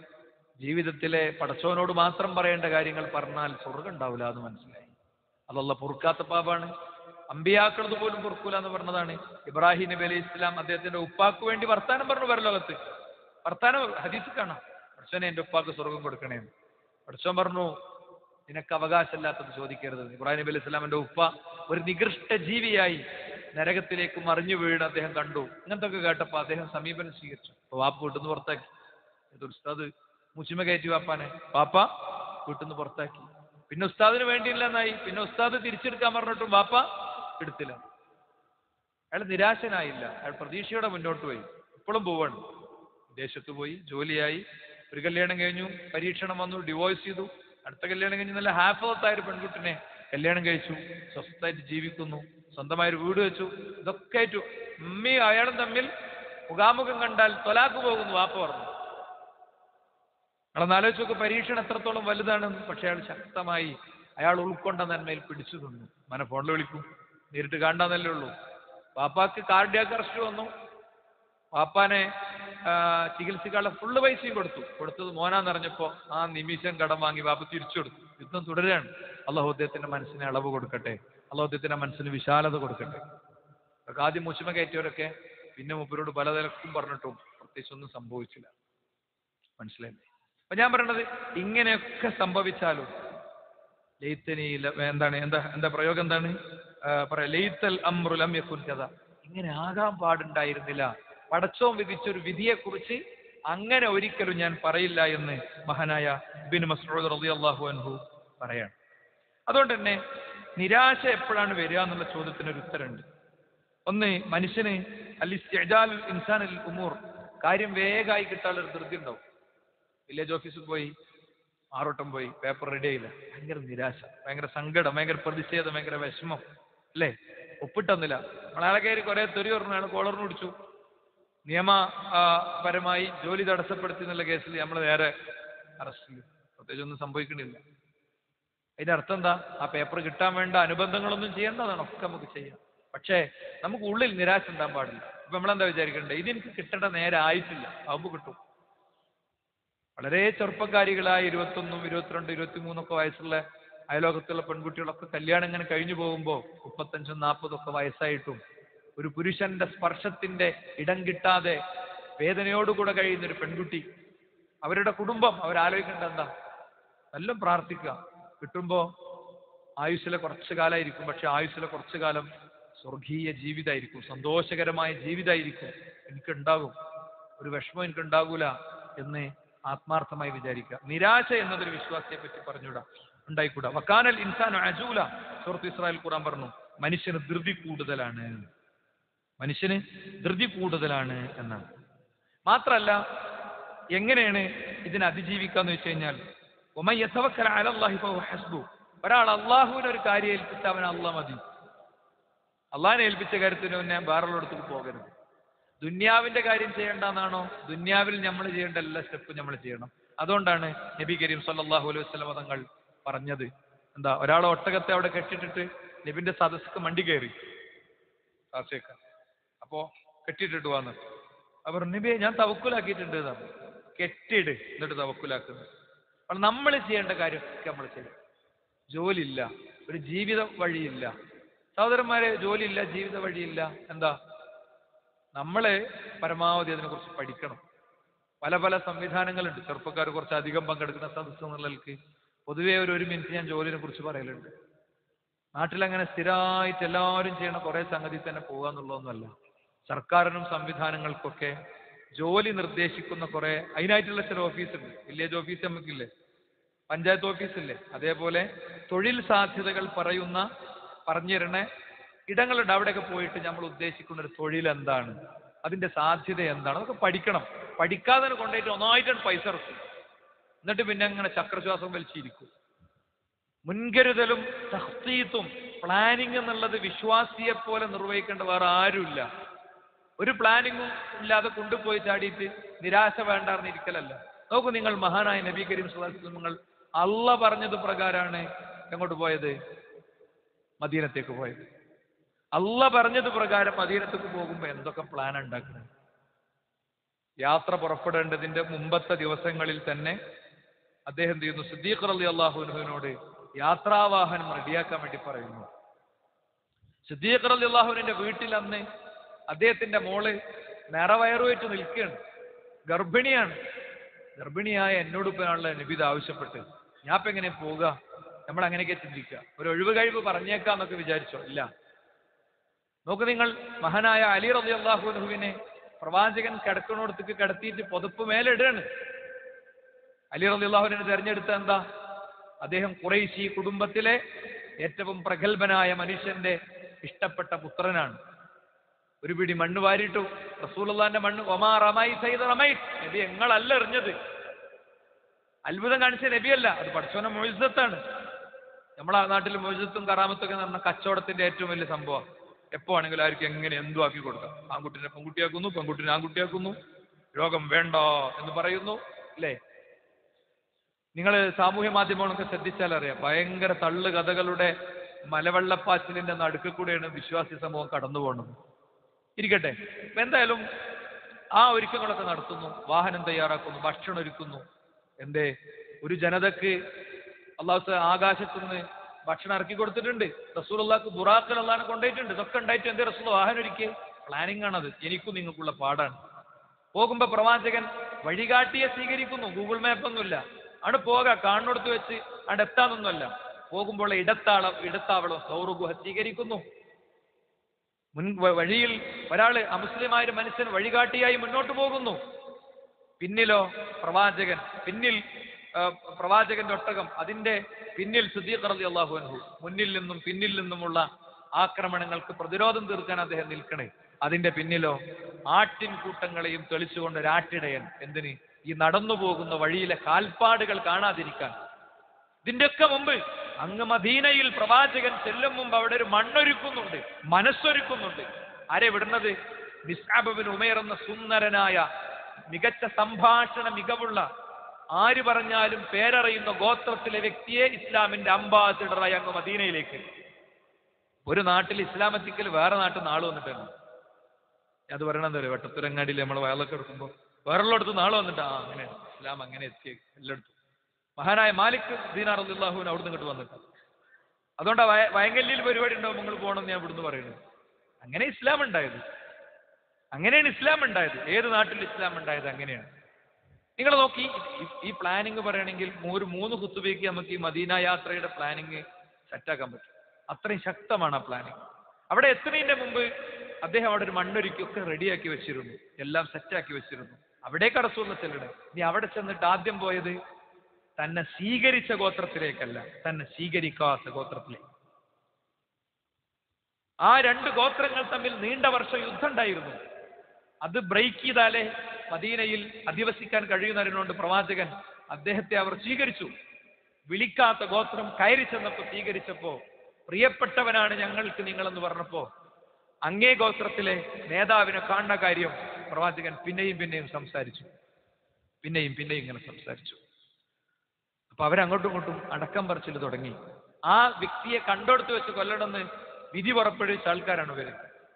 ജീവിതത്തിലെ പടച്ചോനോട് മാത്രം പറയേണ്ട കാര്യങ്ങൾ പറഞ്ഞാൽ സ്വർഗം ഉണ്ടാവില്ല എന്ന് മനസ്സിലായി അതല്ല പൊറുക്കാത്ത പാപാണ് അമ്പിയാക്കളത് പോലും പൊറുക്കൂല എന്ന് പറഞ്ഞതാണ് ഇബ്രാഹിം നബി അലൈഹി ഇസ്ലാം അദ്ദേഹത്തിന്റെ ഉപ്പാക്ക് വേണ്ടി വർത്താനം പറഞ്ഞു പരലോകത്ത് വർത്താനം ഹദീസ് കാണാം പടച്ചോനെ എന്റെ ഉപ്പാക്ക് സ്വർഗം കൊടുക്കണേ പടച്ചോൻ പറഞ്ഞു നിനക്ക് അവകാശമില്ലാത്തത് ചോദിക്കരുത് ഇബ്രാഹിം നബി അലൈഹി ഇസ്ലാമിന്റെ ഉപ്പ ഒരു നികൃഷ്ട ജീവിയായി നരകത്തിലേക്ക് മറിഞ്ഞു വീണ് അദ്ദേഹം കണ്ടു ഇങ്ങനത്തെ ഒക്കെ കേട്ടപ്പോ അദ്ദേഹം സമീപനം സ്വീകരിച്ചു അപ്പൊ വാപ്പ വീട്ടിൽ നിന്ന് പുറത്താക്കി ഇത് ഉസ്താദ് മുച്ചിമ കയറ്റി വാപ്പാനെ വാപ്പ വീട്ടിൽ നിന്ന് പുറത്താക്കി പിന്നെ ഉസ്താദിന് വേണ്ടിയില്ലെന്നായി പിന്നെ ഉസ്താദ് തിരിച്ചെടുക്കാൻ പറഞ്ഞിട്ടും വാപ്പ എടുത്തില്ല അയാൾ നിരാശനായില്ല അയാൾ പ്രതീക്ഷയോടെ മുന്നോട്ട് പോയി ഇപ്പോഴും പോവാണ് വിദേശത്ത് പോയി ജോലിയായി ഒരു കല്യാണം കഴിഞ്ഞു പരീക്ഷണം വന്നു ഡിവോഴ്സ് ചെയ്തു അടുത്ത കല്യാണം കഴിഞ്ഞ് നല്ല ഹാഫത്തായ ഒരു പെൺകുട്ടിനെ കല്യാണം കഴിച്ചു സ്വസ്ഥമായിട്ട് ജീവിക്കുന്നു സ്വന്തമായ ഒരു വീട് വെച്ചു ഇതൊക്കെ ആയിട്ടു ഉമ്മയും അയാളും തമ്മിൽ മുഖാമുഖം കണ്ടാൽ തൊലാക്ക് പോകുന്നു വാപ്പ പറഞ്ഞു നിങ്ങളൊന്ന് ആലോചിച്ച് നോക്ക് പരീക്ഷണം എത്രത്തോളം വലുതാണെന്ന് പക്ഷെ അയാൾ ശക്തമായി അയാൾ ഉൾക്കൊണ്ട നന്മയിൽ പിടിച്ചു നിന്നു മന ഫോണിൽ വിളിക്കും നേരിട്ട് കാണാന്നല്ലേ ഉള്ളൂ പാപ്പാക്ക് കാർഡിയാക്ക് അറസ്റ്റ് വന്നു പാപ്പാനെ ആ, ചികിത്സിക്കാനുള്ള ഫുള്ള് പൈസയും കൊടുത്തു കൊടുത്തത് മോനാന്നറിഞ്ഞപ്പോ ആ നിമിഷം കടം വാങ്ങി പാപ്പ തിരിച്ചു കൊടുത്തു യുദ്ധം തുടരുകയാണ് അള്ളാഹു അദ്ദേഹത്തിന്റെ മനസ്സിന് അളവ് കൊടുക്കട്ടെ അള്ളാഹു അദ്ദേഹത്തിന്റെ മനസ്സിന് വിശാലത കൊടുക്കട്ടെ അതൊക്കെ ആദ്യം മുച്ചിമ കയറ്റിയവരൊക്കെ പിന്നെ മൂപ്പരോട് പലതരക്കും പറഞ്ഞിട്ടും പ്രത്യേകിച്ച് ഒന്നും സംഭവിച്ചില്ല മനസ്സിലായില്ലേ അപ്പൊ ഞാൻ പറയണത് ഇങ്ങനെയൊക്കെ സംഭവിച്ചാലും ലൈത്തനിയില്ല എന്താണ് എന്താ എന്താ പ്രയോഗം എന്താണ് ആ, പറയാ ലൈത്തൽ അമ്രുലം യക്കുൻ കഥ ഇങ്ങനെ ആകാൻ പാടുണ്ടായിരുന്നില്ല പടച്ചോൻ വിധിച്ചൊരു വിധിയെക്കുറിച്ച് അങ്ങനെ ഒരിക്കലും ഞാൻ പറയില്ല എന്ന് മഹാനായ ബിൻ മസ്റൂദ് റളിയല്ലാഹു അൻഹു പറയാണ് അതുകൊണ്ട് തന്നെ നിരാശ എപ്പോഴാണ് വരിക എന്നുള്ള ചോദ്യത്തിന് ഒരു ഉത്തരമുണ്ട് ഒന്ന് മനുഷ്യന് അല്ലിസ്റ്റാൽ ഇൻസാനിൽ ഉമൂർ കാര്യം വേഗമായി കിട്ടാനുള്ള ഒരു ധൃതി ഉണ്ടാവും വില്ലേജ് ഓഫീസിൽ പോയി ആറോട്ടം പോയി പേപ്പർ റെഡി ആയില്ല ഭയങ്കര നിരാശ ഭയങ്കര സങ്കടം ഭയങ്കര പ്രതിഷേധം ഭയങ്കര വിഷമം അല്ലേ ഒപ്പിട്ടെന്നില്ല നമ്മളയാളെ കയറി കുറെ തെറി പറഞ്ഞു അയാൾ കോളറിന് പിടിച്ചു നിയമ ആ, പരമായി ജോലി തടസ്സപ്പെടുത്തി എന്നുള്ള കേസിൽ നമ്മൾ നേരെ അറസ്റ്റ് ചെയ്യും പ്രത്യേകിച്ച് ഒന്നും സംഭവിക്കണില്ല അതിന്റെ അർത്ഥം എന്താ ആ പേപ്പർ കിട്ടാൻ വേണ്ട അനുബന്ധങ്ങളൊന്നും ചെയ്യേണ്ടതാണ് ഒക്കെ നമുക്ക് ചെയ്യാം പക്ഷേ നമുക്ക് ഉള്ളിൽ നിരാശ ഉണ്ടാകാൻ പാടില്ല ഇപ്പൊ നമ്മളെന്താ വിചാരിക്കണ്ടേ ഇതെനിക്ക് കിട്ടേണ്ട നേരെ ആയിട്ടില്ല ആവുമ്പോൾ കിട്ടും വളരെ ചെറുപ്പക്കാരികളായ ഇരുപത്തൊന്നും ഇരുപത്തിരണ്ട് ഇരുപത്തിമൂന്നൊക്കെ വയസ്സുള്ള അയലോകത്തുള്ള പെൺകുട്ടികളൊക്കെ കല്യാണം ഇങ്ങനെ കഴിഞ്ഞു പോകുമ്പോൾ മുപ്പത്തഞ്ചും നാൽപ്പതും ഒക്കെ വയസ്സായിട്ടും ഒരു പുരുഷന്റെ സ്പർശത്തിന്റെ ഇടം കിട്ടാതെ വേദനയോടുകൂടെ കഴിയുന്ന ഒരു പെൺകുട്ടി അവരുടെ കുടുംബം അവരാലോചിക്കേണ്ട എന്താ നല്ല പ്രാർത്ഥിക്കുക കിട്ടുമ്പോ ആയുസ്സിലെ കുറച്ചു കാലമായിരിക്കും പക്ഷെ ആയുസ്സിലെ കുറച്ചു കാലം സ്വർഗീയ ജീവിതമായിരിക്കും സന്തോഷകരമായ ജീവിതമായിരിക്കും എനിക്കുണ്ടാകും ഒരു വിഷമം എനിക്കുണ്ടാകൂല എന്ന് ആത്മാർത്ഥമായി വിചാരിക്കുക നിരാശ എന്നതൊരു വിശ്വാസത്തെ പറ്റി പറഞ്ഞൂടാ ഉണ്ടായിക്കൂടാ വക്കാനൽ ഇൻസാൻ അജൂല സുഹൃത്ത് ഇസ്രായേൽ ഖുറാൻ പറഞ്ഞു മനുഷ്യന് ധൃതി കൂടുതലാണ് മനുഷ്യന് ധൃതി കൂടുതലാണ് എന്നാണ് മാത്രല്ല എങ്ങനെയാണ് ഇതിനെ അതിജീവിക്കാന്ന് വെച്ച് കഴിഞ്ഞാൽ ഉമൻ യതവക്കല അല അല്ലാഹി ഫഹുവ ഹസ്ബു ഒരാൾ അള്ളാഹുവിനെ ഒരു കാര്യം ഏൽപ്പിച്ച അവൻ അള്ളാഹ് മതി അള്ളാഹിനെ ഏൽപ്പിച്ച കാര്യത്തിന് പിന്നെ വേറുള്ളടത്തേക്ക് പോകരുത് ദുന്യാവിന്റെ കാര്യം ചെയ്യേണ്ടെന്നാണോ ദുന്യാവിൽ നമ്മൾ ചെയ്യേണ്ട എല്ലാ സ്റ്റെപ്പും നമ്മൾ ചെയ്യണം അതുകൊണ്ടാണ് നബി കരീം സല്ലല്ലാഹു അലൈഹി വസല്ലം തങ്ങൾ പറഞ്ഞത് എന്താ ഒരാളെ ഒട്ടകത്തെ അവിടെ കെട്ടിട്ടിട്ട് നബിന്റെ സദസ്സക്ക് മണ്ടി കയറി കാസേക്ക അപ്പോ കെട്ടിട്ടിട്ട് വന്ന് അവർ നബിയെ ഞാൻ തവക്കുലാക്കിയിട്ടുണ്ട് എന്നാണ് കെട്ടിയിട് എന്നിട്ട് തവക്കുലാക്കുന്നത് അപ്പോൾ നമ്മൾ ചെയ്യേണ്ട കാര്യമൊക്കെ നമ്മൾ ചെയ്യും ജോലിയില്ല ഒരു ജീവിത വഴിയില്ല സഹോദരന്മാരെ ജോലിയില്ല ജീവിത വഴിയില്ല എന്താ നമ്മള് പരമാവധി അതിനെക്കുറിച്ച് പഠിക്കണം പല പല സംവിധാനങ്ങളുണ്ട് ചെറുപ്പക്കാർ കുറച്ച് അധികം പങ്കെടുക്കുന്ന സദസ്സ് എന്നുള്ളവർക്ക് പൊതുവേ ഒരു ഒരു മിനിറ്റ് ഞാൻ ജോലിനെ കുറിച്ച് പറയലുണ്ട് നാട്ടിലങ്ങനെ സ്ഥിരമായിട്ട് എല്ലാവരും ചെയ്യണ കുറെ സംഗതി തന്നെ പോകുക എന്നുള്ളതൊന്നുമല്ല സർക്കാരിനും സംവിധാനങ്ങൾക്കൊക്കെ ജോലി നിർദ്ദേശിക്കുന്ന കുറെ അതിനായിട്ടുള്ള ചില ഓഫീസുണ്ട് വില്ലേജ് ഓഫീസ് നമുക്കില്ലേ പഞ്ചായത്ത് ഓഫീസില്ലേ അതേപോലെ തൊഴിൽ സാധ്യതകൾ പറയുന്ന പറഞ്ഞു തരണ ഇടങ്ങളുണ്ട് അവിടെയൊക്കെ പോയിട്ട് നമ്മൾ ഉദ്ദേശിക്കുന്ന ഒരു തൊഴിൽ എന്താണ് അതിന്റെ സാധ്യത എന്താണ് അതൊക്കെ പഠിക്കണം പഠിക്കാതെ തന്നെ കൊണ്ടുപോയിട്ട് ഒന്നായിട്ടാണ് പൈസ ഇറക്കും എന്നിട്ട് പിന്നെ അങ്ങനെ ചക്രശ്വാസം വലിച്ചിരിക്കും മുൻകരുതലും തഹ്സീത്തും പ്ലാനിങ് എന്നുള്ളത് വിശ്വാസിയെ പോലെ നിർവഹിക്കേണ്ട വേറെ ആരുമില്ല ഒരു പ്ലാനിങ്ങും ഇല്ലാതെ കൊണ്ടുപോയി ചാടിയിട്ട് നിരാശ വേണ്ടാർന്നിരിക്കലല്ല നോക്കൂ നിങ്ങൾ മഹാനായ നബി കരീം സുഹാസ് നിങ്ങൾ അള്ള പറഞ്ഞത് പ്രകാരമാണ് എങ്ങോട്ട് പോയത് മദീനത്തേക്ക് പോയത് അള്ള പറഞ്ഞത് പ്രകാരം മദീനത്തേക്ക് പോകുമ്പോൾ എന്തൊക്കെ പ്ലാൻ ഉണ്ടാക്കുന്നത് യാത്ര പുറപ്പെടേണ്ടതിന്റെ മുമ്പത്തെ ദിവസങ്ങളിൽ തന്നെ അദ്ദേഹം എന്ത് ചെയ്യുന്നു സിദ്ദീഖ് അലി അള്ളാഹുവിനോട് യാത്രാവാഹനം റെഡിയാക്കാൻ വേണ്ടി പറയുന്നു സിദ്ദീഖ് അലി അള്ളാഹുവിന്റെ വീട്ടിൽ അന്ന് അദ്ദേഹത്തിന്റെ മോള് നിറവയറുമായിട്ട് നിൽക്കുകയാണ് ഗർഭിണിയാണ് ഗർഭിണിയായ എന്നോട് ഇപ്പോഴാണല്ലോ നബിത് ആവശ്യപ്പെട്ട് ഞാൻ ഇപ്പൊ എങ്ങനെ പോവുക നമ്മൾ അങ്ങനെയൊക്കെ ചിന്തിക്കുക ഒരു ഒഴിവ് കഴിവ് പറഞ്ഞേക്കാന്നൊക്കെ വിചാരിച്ചോ ഇല്ല നോക്ക് നിങ്ങൾ മഹാനായ അലി റബി അള്ളാഹുവിനെ പ്രവാചകൻ കിടക്കണോടത്തേക്ക് കിടത്തിയിട്ട് പുതപ്പ് മേലെ ഇടുകയാണ് അലി റബി അള്ളാഹുവിനെ തെരഞ്ഞെടുത്ത എന്താ അദ്ദേഹം കുറേശി കുടുംബത്തിലെ ഏറ്റവും പ്രഗത്ഭനായ മനുഷ്യന്റെ ഇഷ്ടപ്പെട്ട പുത്രനാണ് ഒരു പിടി മണ്ണ് വാരിട്ടു റസൂലുള്ളാന്റെ മണ്ണ് ഒമാ റമായി സൈദ് റമൈ നബി എങ്ങളല്ല എറിഞ്ഞത് അത്ഭുതം കാണിച്ച നബിയല്ല അത് പഠിച്ചോനെ മൊഴിസത്താണ് നമ്മളെ നാട്ടിൽ മൊഴിസത്തും കറാമത്തും ഒക്കെ എന്ന് പറഞ്ഞ കച്ചവടത്തിന്റെ ഏറ്റവും വലിയ സംഭവം എപ്പോ ആണെങ്കിലും ആർക്കും എങ്ങനെ എന്തും ആക്കി കൊടുക്കാം ആൺകുട്ടിനെ പെൺകുട്ടിയാക്കുന്നു പെൺകുട്ടിനെ ആൺകുട്ടിയാക്കുന്നു രോഗം വേണ്ട എന്ന് പറയുന്നു അല്ലേ നിങ്ങൾ സാമൂഹ്യ മാധ്യമങ്ങളൊക്കെ ശ്രദ്ധിച്ചാൽ അറിയാം ഭയങ്കര തള്ളു കഥകളുടെ മലവെള്ളപ്പാച്ചിലിന്റെ നടുക്ക് കൂടെയാണ് വിശ്വാസി സമൂഹം കടന്നു പോകുന്നത് ഇരിക്കട്ടെ അപ്പൊ എന്തായാലും ആ ഒരുക്കങ്ങളൊക്കെ നടത്തുന്നു വാഹനം തയ്യാറാക്കുന്നു ഭക്ഷണം ഒരുക്കുന്നു എന്തേ ഒരു ജനതക്ക് അള്ളാഹു ആകാശത്തുനിന്ന് ഭക്ഷണം ഇറക്കി കൊടുത്തിട്ടുണ്ട് റസൂൽ അള്ളാഹ്ക്ക് ബുറാക്കൽ അള്ളഹാനെ കൊണ്ടുപോയിട്ടുണ്ട് ഇതൊക്കെ ഉണ്ടായിട്ട് എന്തേ റസൂൽ വാഹനം ഒരുക്കിയേ പ്ലാനിങ് ആണത് എനിക്കും നിങ്ങൾക്കുള്ള പാടാണ് പോകുമ്പോ പ്രവാചകൻ വഴികാട്ടിയെ സ്വീകരിക്കുന്നു ഗൂഗിൾ മാപ്പ് ഒന്നുമില്ല അവിടെ പോക കാണുന്നിടത്ത് വെച്ച് അവിടെ എത്താനൊന്നുമല്ല പോകുമ്പോൾ ഇടത്താളം ഇടത്താവളം സൗറുഗുഹ സ്വീകരിക്കുന്നു മുൻ വ- വഴിയിൽ ഒരാള് അമുസ്ലിമായ ഒരു മനുഷ്യൻ വഴികാട്ടിയായി മുന്നോട്ട് പോകുന്നു പിന്നിലോ പ്രവാചകൻ പിന്നിൽ ആ, പ്രവാചകന്റെ ഒട്ടകം അതിന്റെ പിന്നിൽ സുദീഖ് റളി അള്ളാഹു അൻഹു മുന്നിൽ നിന്നും പിന്നിൽ നിന്നുമുള്ള ആക്രമണങ്ങൾക്ക് പ്രതിരോധം തീർക്കാൻ അദ്ദേഹം നിൽക്കണേ അതിന്റെ പിന്നിലോ ആട്ടിൻ കൂട്ടങ്ങളെയും തെളിച്ചുകൊണ്ട് ഒരാട്ടിടയൻ എന്തിന് ഈ നടന്നു പോകുന്ന വഴിയിലെ കാൽപ്പാടുകൾ കാണാതിരിക്കാൻ ഇതിന്റെയൊക്കെ മുമ്പ് അങ്ങ് മദീനയിൽ പ്രവാചകൻ ചെല്ലും മുമ്പ് അവിടെ ഒരു മണ്ണൊരുക്കുന്നുണ്ട് മനസ്സൊരുക്കുന്നുണ്ട് ആരെ വിടുന്നത് നിസ്ആബിൻ ഉമേർ എന്ന സുന്ദരനായ മികച്ച സംഭാഷണ മികവുള്ള ആര് പറഞ്ഞാലും പേരറിയുന്ന ഗോത്രത്തിലെ വ്യക്തിയെ ഇസ്ലാമിന്റെ അംബാസിഡറായി അങ്ങ് മദീനയിലേക്ക് ഒരു നാട്ടിൽ ഇസ്ലാം എത്തിക്കൽ വേറെ നാട്ടിൽ നാള് വന്നിട്ടാണ് അത് പറയണത് ഒരു വെട്ടത്തുരങ്ങാടിയിൽ നമ്മൾ വയലൊക്കെ എടുക്കുമ്പോൾ വേറുള്ളിടത്ത് നാളെ വന്നിട്ട് ആ അങ്ങനെ ഇസ്ലാം അങ്ങനെ എത്തിയ എല്ലായിടത്തും മഹാനായ മാലിക് ദീനാർ അള്ളാഹുവിന് അവിടുന്ന് ഇങ്ങോട്ട് വന്നിട്ട് അതുകൊണ്ട് വയ വയങ്കല്ലിയിൽ പരിപാടി ഉണ്ടാവും നിങ്ങൾ പോകണമെന്ന് ഞാൻ ഇവിടുന്ന് പറയുന്നത് അങ്ങനെ ഇസ്ലാം ഉണ്ടായത് അങ്ങനെയാണ് ഇസ്ലാം ഉണ്ടായത് ഏത് നാട്ടിൽ ഇസ്ലാം ഉണ്ടായത് അങ്ങനെയാണ് നിങ്ങൾ നോക്കി ഈ- ഈ പ്ലാനിങ് പറയണമെങ്കിൽ ഒരു മൂന്ന് കുത്തുബേക്ക് നമുക്ക് ഈ മദീന യാത്രയുടെ പ്ലാനിങ് സെറ്റാക്കാൻ പറ്റും അത്രയും ശക്തമാണ് ആ പ്ലാനിങ് അവിടെ എത്തുന്നതിന്റെ മുമ്പ് അദ്ദേഹം അവിടെ ഒരു മണ്ണൊരുക്കി ഒക്കെ റെഡിയാക്കി വെച്ചിരുന്നു എല്ലാം സെറ്റാക്കി വെച്ചിരുന്നു അവിടേക്ക് അടച്ചുള്ള ചെല്ലണേ നീ അവിടെ ചെന്നിട്ട് ആദ്യം പോയത് തന്നെ സ്വീകരിച്ച ഗോത്രത്തിലേക്കല്ല തന്നെ സ്വീകരിക്കാത്ത ഗോത്രത്തിലേക്ക് ആ രണ്ട് ഗോത്രങ്ങൾ തമ്മിൽ നീണ്ട വർഷം യുദ്ധം ഉണ്ടായിരുന്നു അത് ബ്രേക്ക് ചെയ്താലേ മദീനയിൽ അധിവസിക്കാൻ കഴിയുന്നതിനോണ്ട് പ്രവാചകൻ അദ്ദേഹത്തെ അവർ സ്വീകരിച്ചു വിളിക്കാത്ത ഗോത്രം കയറി ചെന്നപ്പോ സ്വീകരിച്ചപ്പോ പ്രിയപ്പെട്ടവനാണ് ഞങ്ങൾക്ക് നിങ്ങളെന്ന് പറഞ്ഞപ്പോ അങ്ങേ ഗോത്രത്തിലെ നേതാവിനെ കാണുന്ന കാര്യം പ്രവാചകൻ പിന്നെയും പിന്നെയും സംസാരിച്ചു പിന്നെയും പിന്നെയും ഇങ്ങനെ സംസാരിച്ചു അപ്പൊ അവരങ്ങോട്ടും ഇങ്ങോട്ടും അടക്കം പറച്ചിൽ തുടങ്ങി ആ വ്യക്തിയെ കണ്ടോടത്ത് വെച്ച് കൊല്ലണമെന്ന് വിധി പുറപ്പെടുവിച്ച ആൾക്കാരാണ് ഇവര്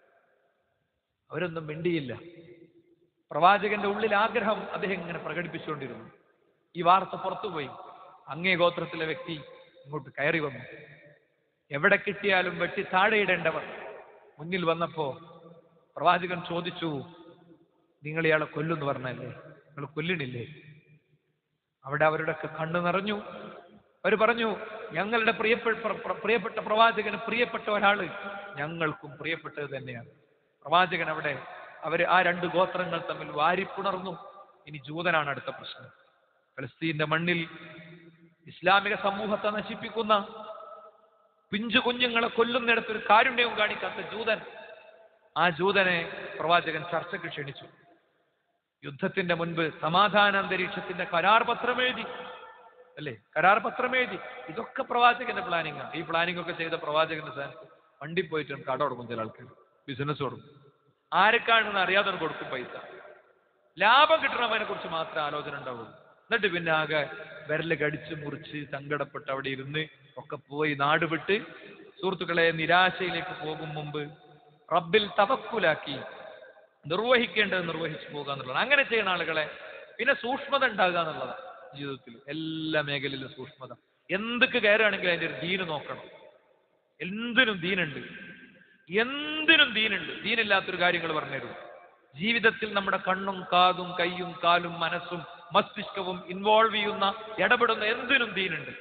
അവരൊന്നും മിണ്ടിയില്ല പ്രവാചകന്റെ ഉള്ളിൽ ആഗ്രഹം അദ്ദേഹം ഇങ്ങനെ പ്രകടിപ്പിച്ചുകൊണ്ടിരുന്നു ഈ വാർത്ത പുറത്തുപോയി അങ്ങേ ഗോത്രത്തിലെ വ്യക്തി ഇങ്ങോട്ട് കയറി വന്നു എവിടെ കിട്ടിയാലും വെട്ടി താഴെയിടേണ്ടവർ മുന്നിൽ വന്നപ്പോ പ്രവാചകൻ ചോദിച്ചു നിങ്ങൾ ഇയാളെ കൊല്ലുന്നു പറഞ്ഞല്ലേ നിങ്ങൾ കൊല്ലിണില്ലേ അവിടെ അവരുടെയൊക്കെ കണ്ണു നിറഞ്ഞു അവർ പറഞ്ഞു ഞങ്ങളുടെ പ്രിയപ്പെട്ട പ്ര- പ്ര- പ്രിയപ്പെട്ട പ്രവാചകന് പ്രിയപ്പെട്ട ഒരാള് ഞങ്ങൾക്കും പ്രിയപ്പെട്ടത് തന്നെയാണ് പ്രവാചകൻ അവിടെ അവര് ആ രണ്ട് ഗോത്രങ്ങൾ തമ്മിൽ വാരിപ്പുണർന്നു ഇനി ജൂതനാണ് അടുത്ത പ്രശ്നം ഫലസ്തീന്റെ മണ്ണിൽ ഇസ്ലാമിക സമൂഹത്തെ നശിപ്പിക്കുന്ന പിഞ്ചു കുഞ്ഞുങ്ങളെ കൊല്ലുന്നിടത്ത് ഒരു കാരുണ്യവും കാണിക്കാത്ത ജൂതൻ ആ ജൂതനെ പ്രവാചകൻ ചർച്ചയ്ക്ക് ക്ഷണിച്ചു യുദ്ധത്തിന്റെ മുൻപ് സമാധാന അന്തരീക്ഷത്തിന്റെ കരാർ പത്രം എഴുതി അല്ലേ കരാർ പത്രം എഴുതി ഇതൊക്കെ പ്രവാചകന്റെ പ്ലാനിങ് ഈ പ്ലാനിംഗ് ഒക്കെ ചെയ്ത പ്രവാചകന്റെ സ്ഥാനത്ത് വണ്ടി പോയിട്ട് കട കൊടുക്കും ചില ആൾക്കാർ ബിസിനസ് കൊടുക്കും ആരൊക്കെയാണെന്ന് അറിയാതെ കൊടുക്കും പൈസ ലാഭം കിട്ടണവനെ കുറിച്ച് മാത്രമേ ആലോചന ഉണ്ടാവുള്ളൂ എന്നിട്ട് പിന്നെ ആകെ വിരല് കടിച്ച് മുറിച്ച് സങ്കടപ്പെട്ട് അവിടെ ഇരുന്ന് ഒക്കെ പോയി നാട് വിട്ട് സുഹൃത്തുക്കളെ നിരാശയിലേക്ക് പോകും മുമ്പ് റബ്ബിൽ തവക്കുലാക്കി നിർവഹിക്കേണ്ടത് നിർവഹിച്ചു പോകുക എന്നുള്ളതാണ് അങ്ങനെ ചെയ്യുന്ന ആളുകളെ പിന്നെ സൂക്ഷ്മത ഉണ്ടാകുക എന്നുള്ളതാണ് ജീവിതത്തിൽ എല്ലാ മേഖലയിലും സൂക്ഷ്മത എന്തൊക്കെ കയറുകയാണെങ്കിലും അതിന്റെ ഒരു ദീന് നോക്കണം എന്തിനും ദീനുണ്ട് എന്തിനും ദീനുണ്ട് ദീനില്ലാത്തൊരു കാര്യങ്ങൾ പറഞ്ഞുതരും ജീവിതത്തിൽ നമ്മുടെ കണ്ണും കാതും കൈയും കാലും മനസ്സും മസ്തിഷ്കവും ഇൻവോൾവ് ചെയ്യുന്ന ഇടപെടുന്ന എന്തിനും ദീനുണ്ട്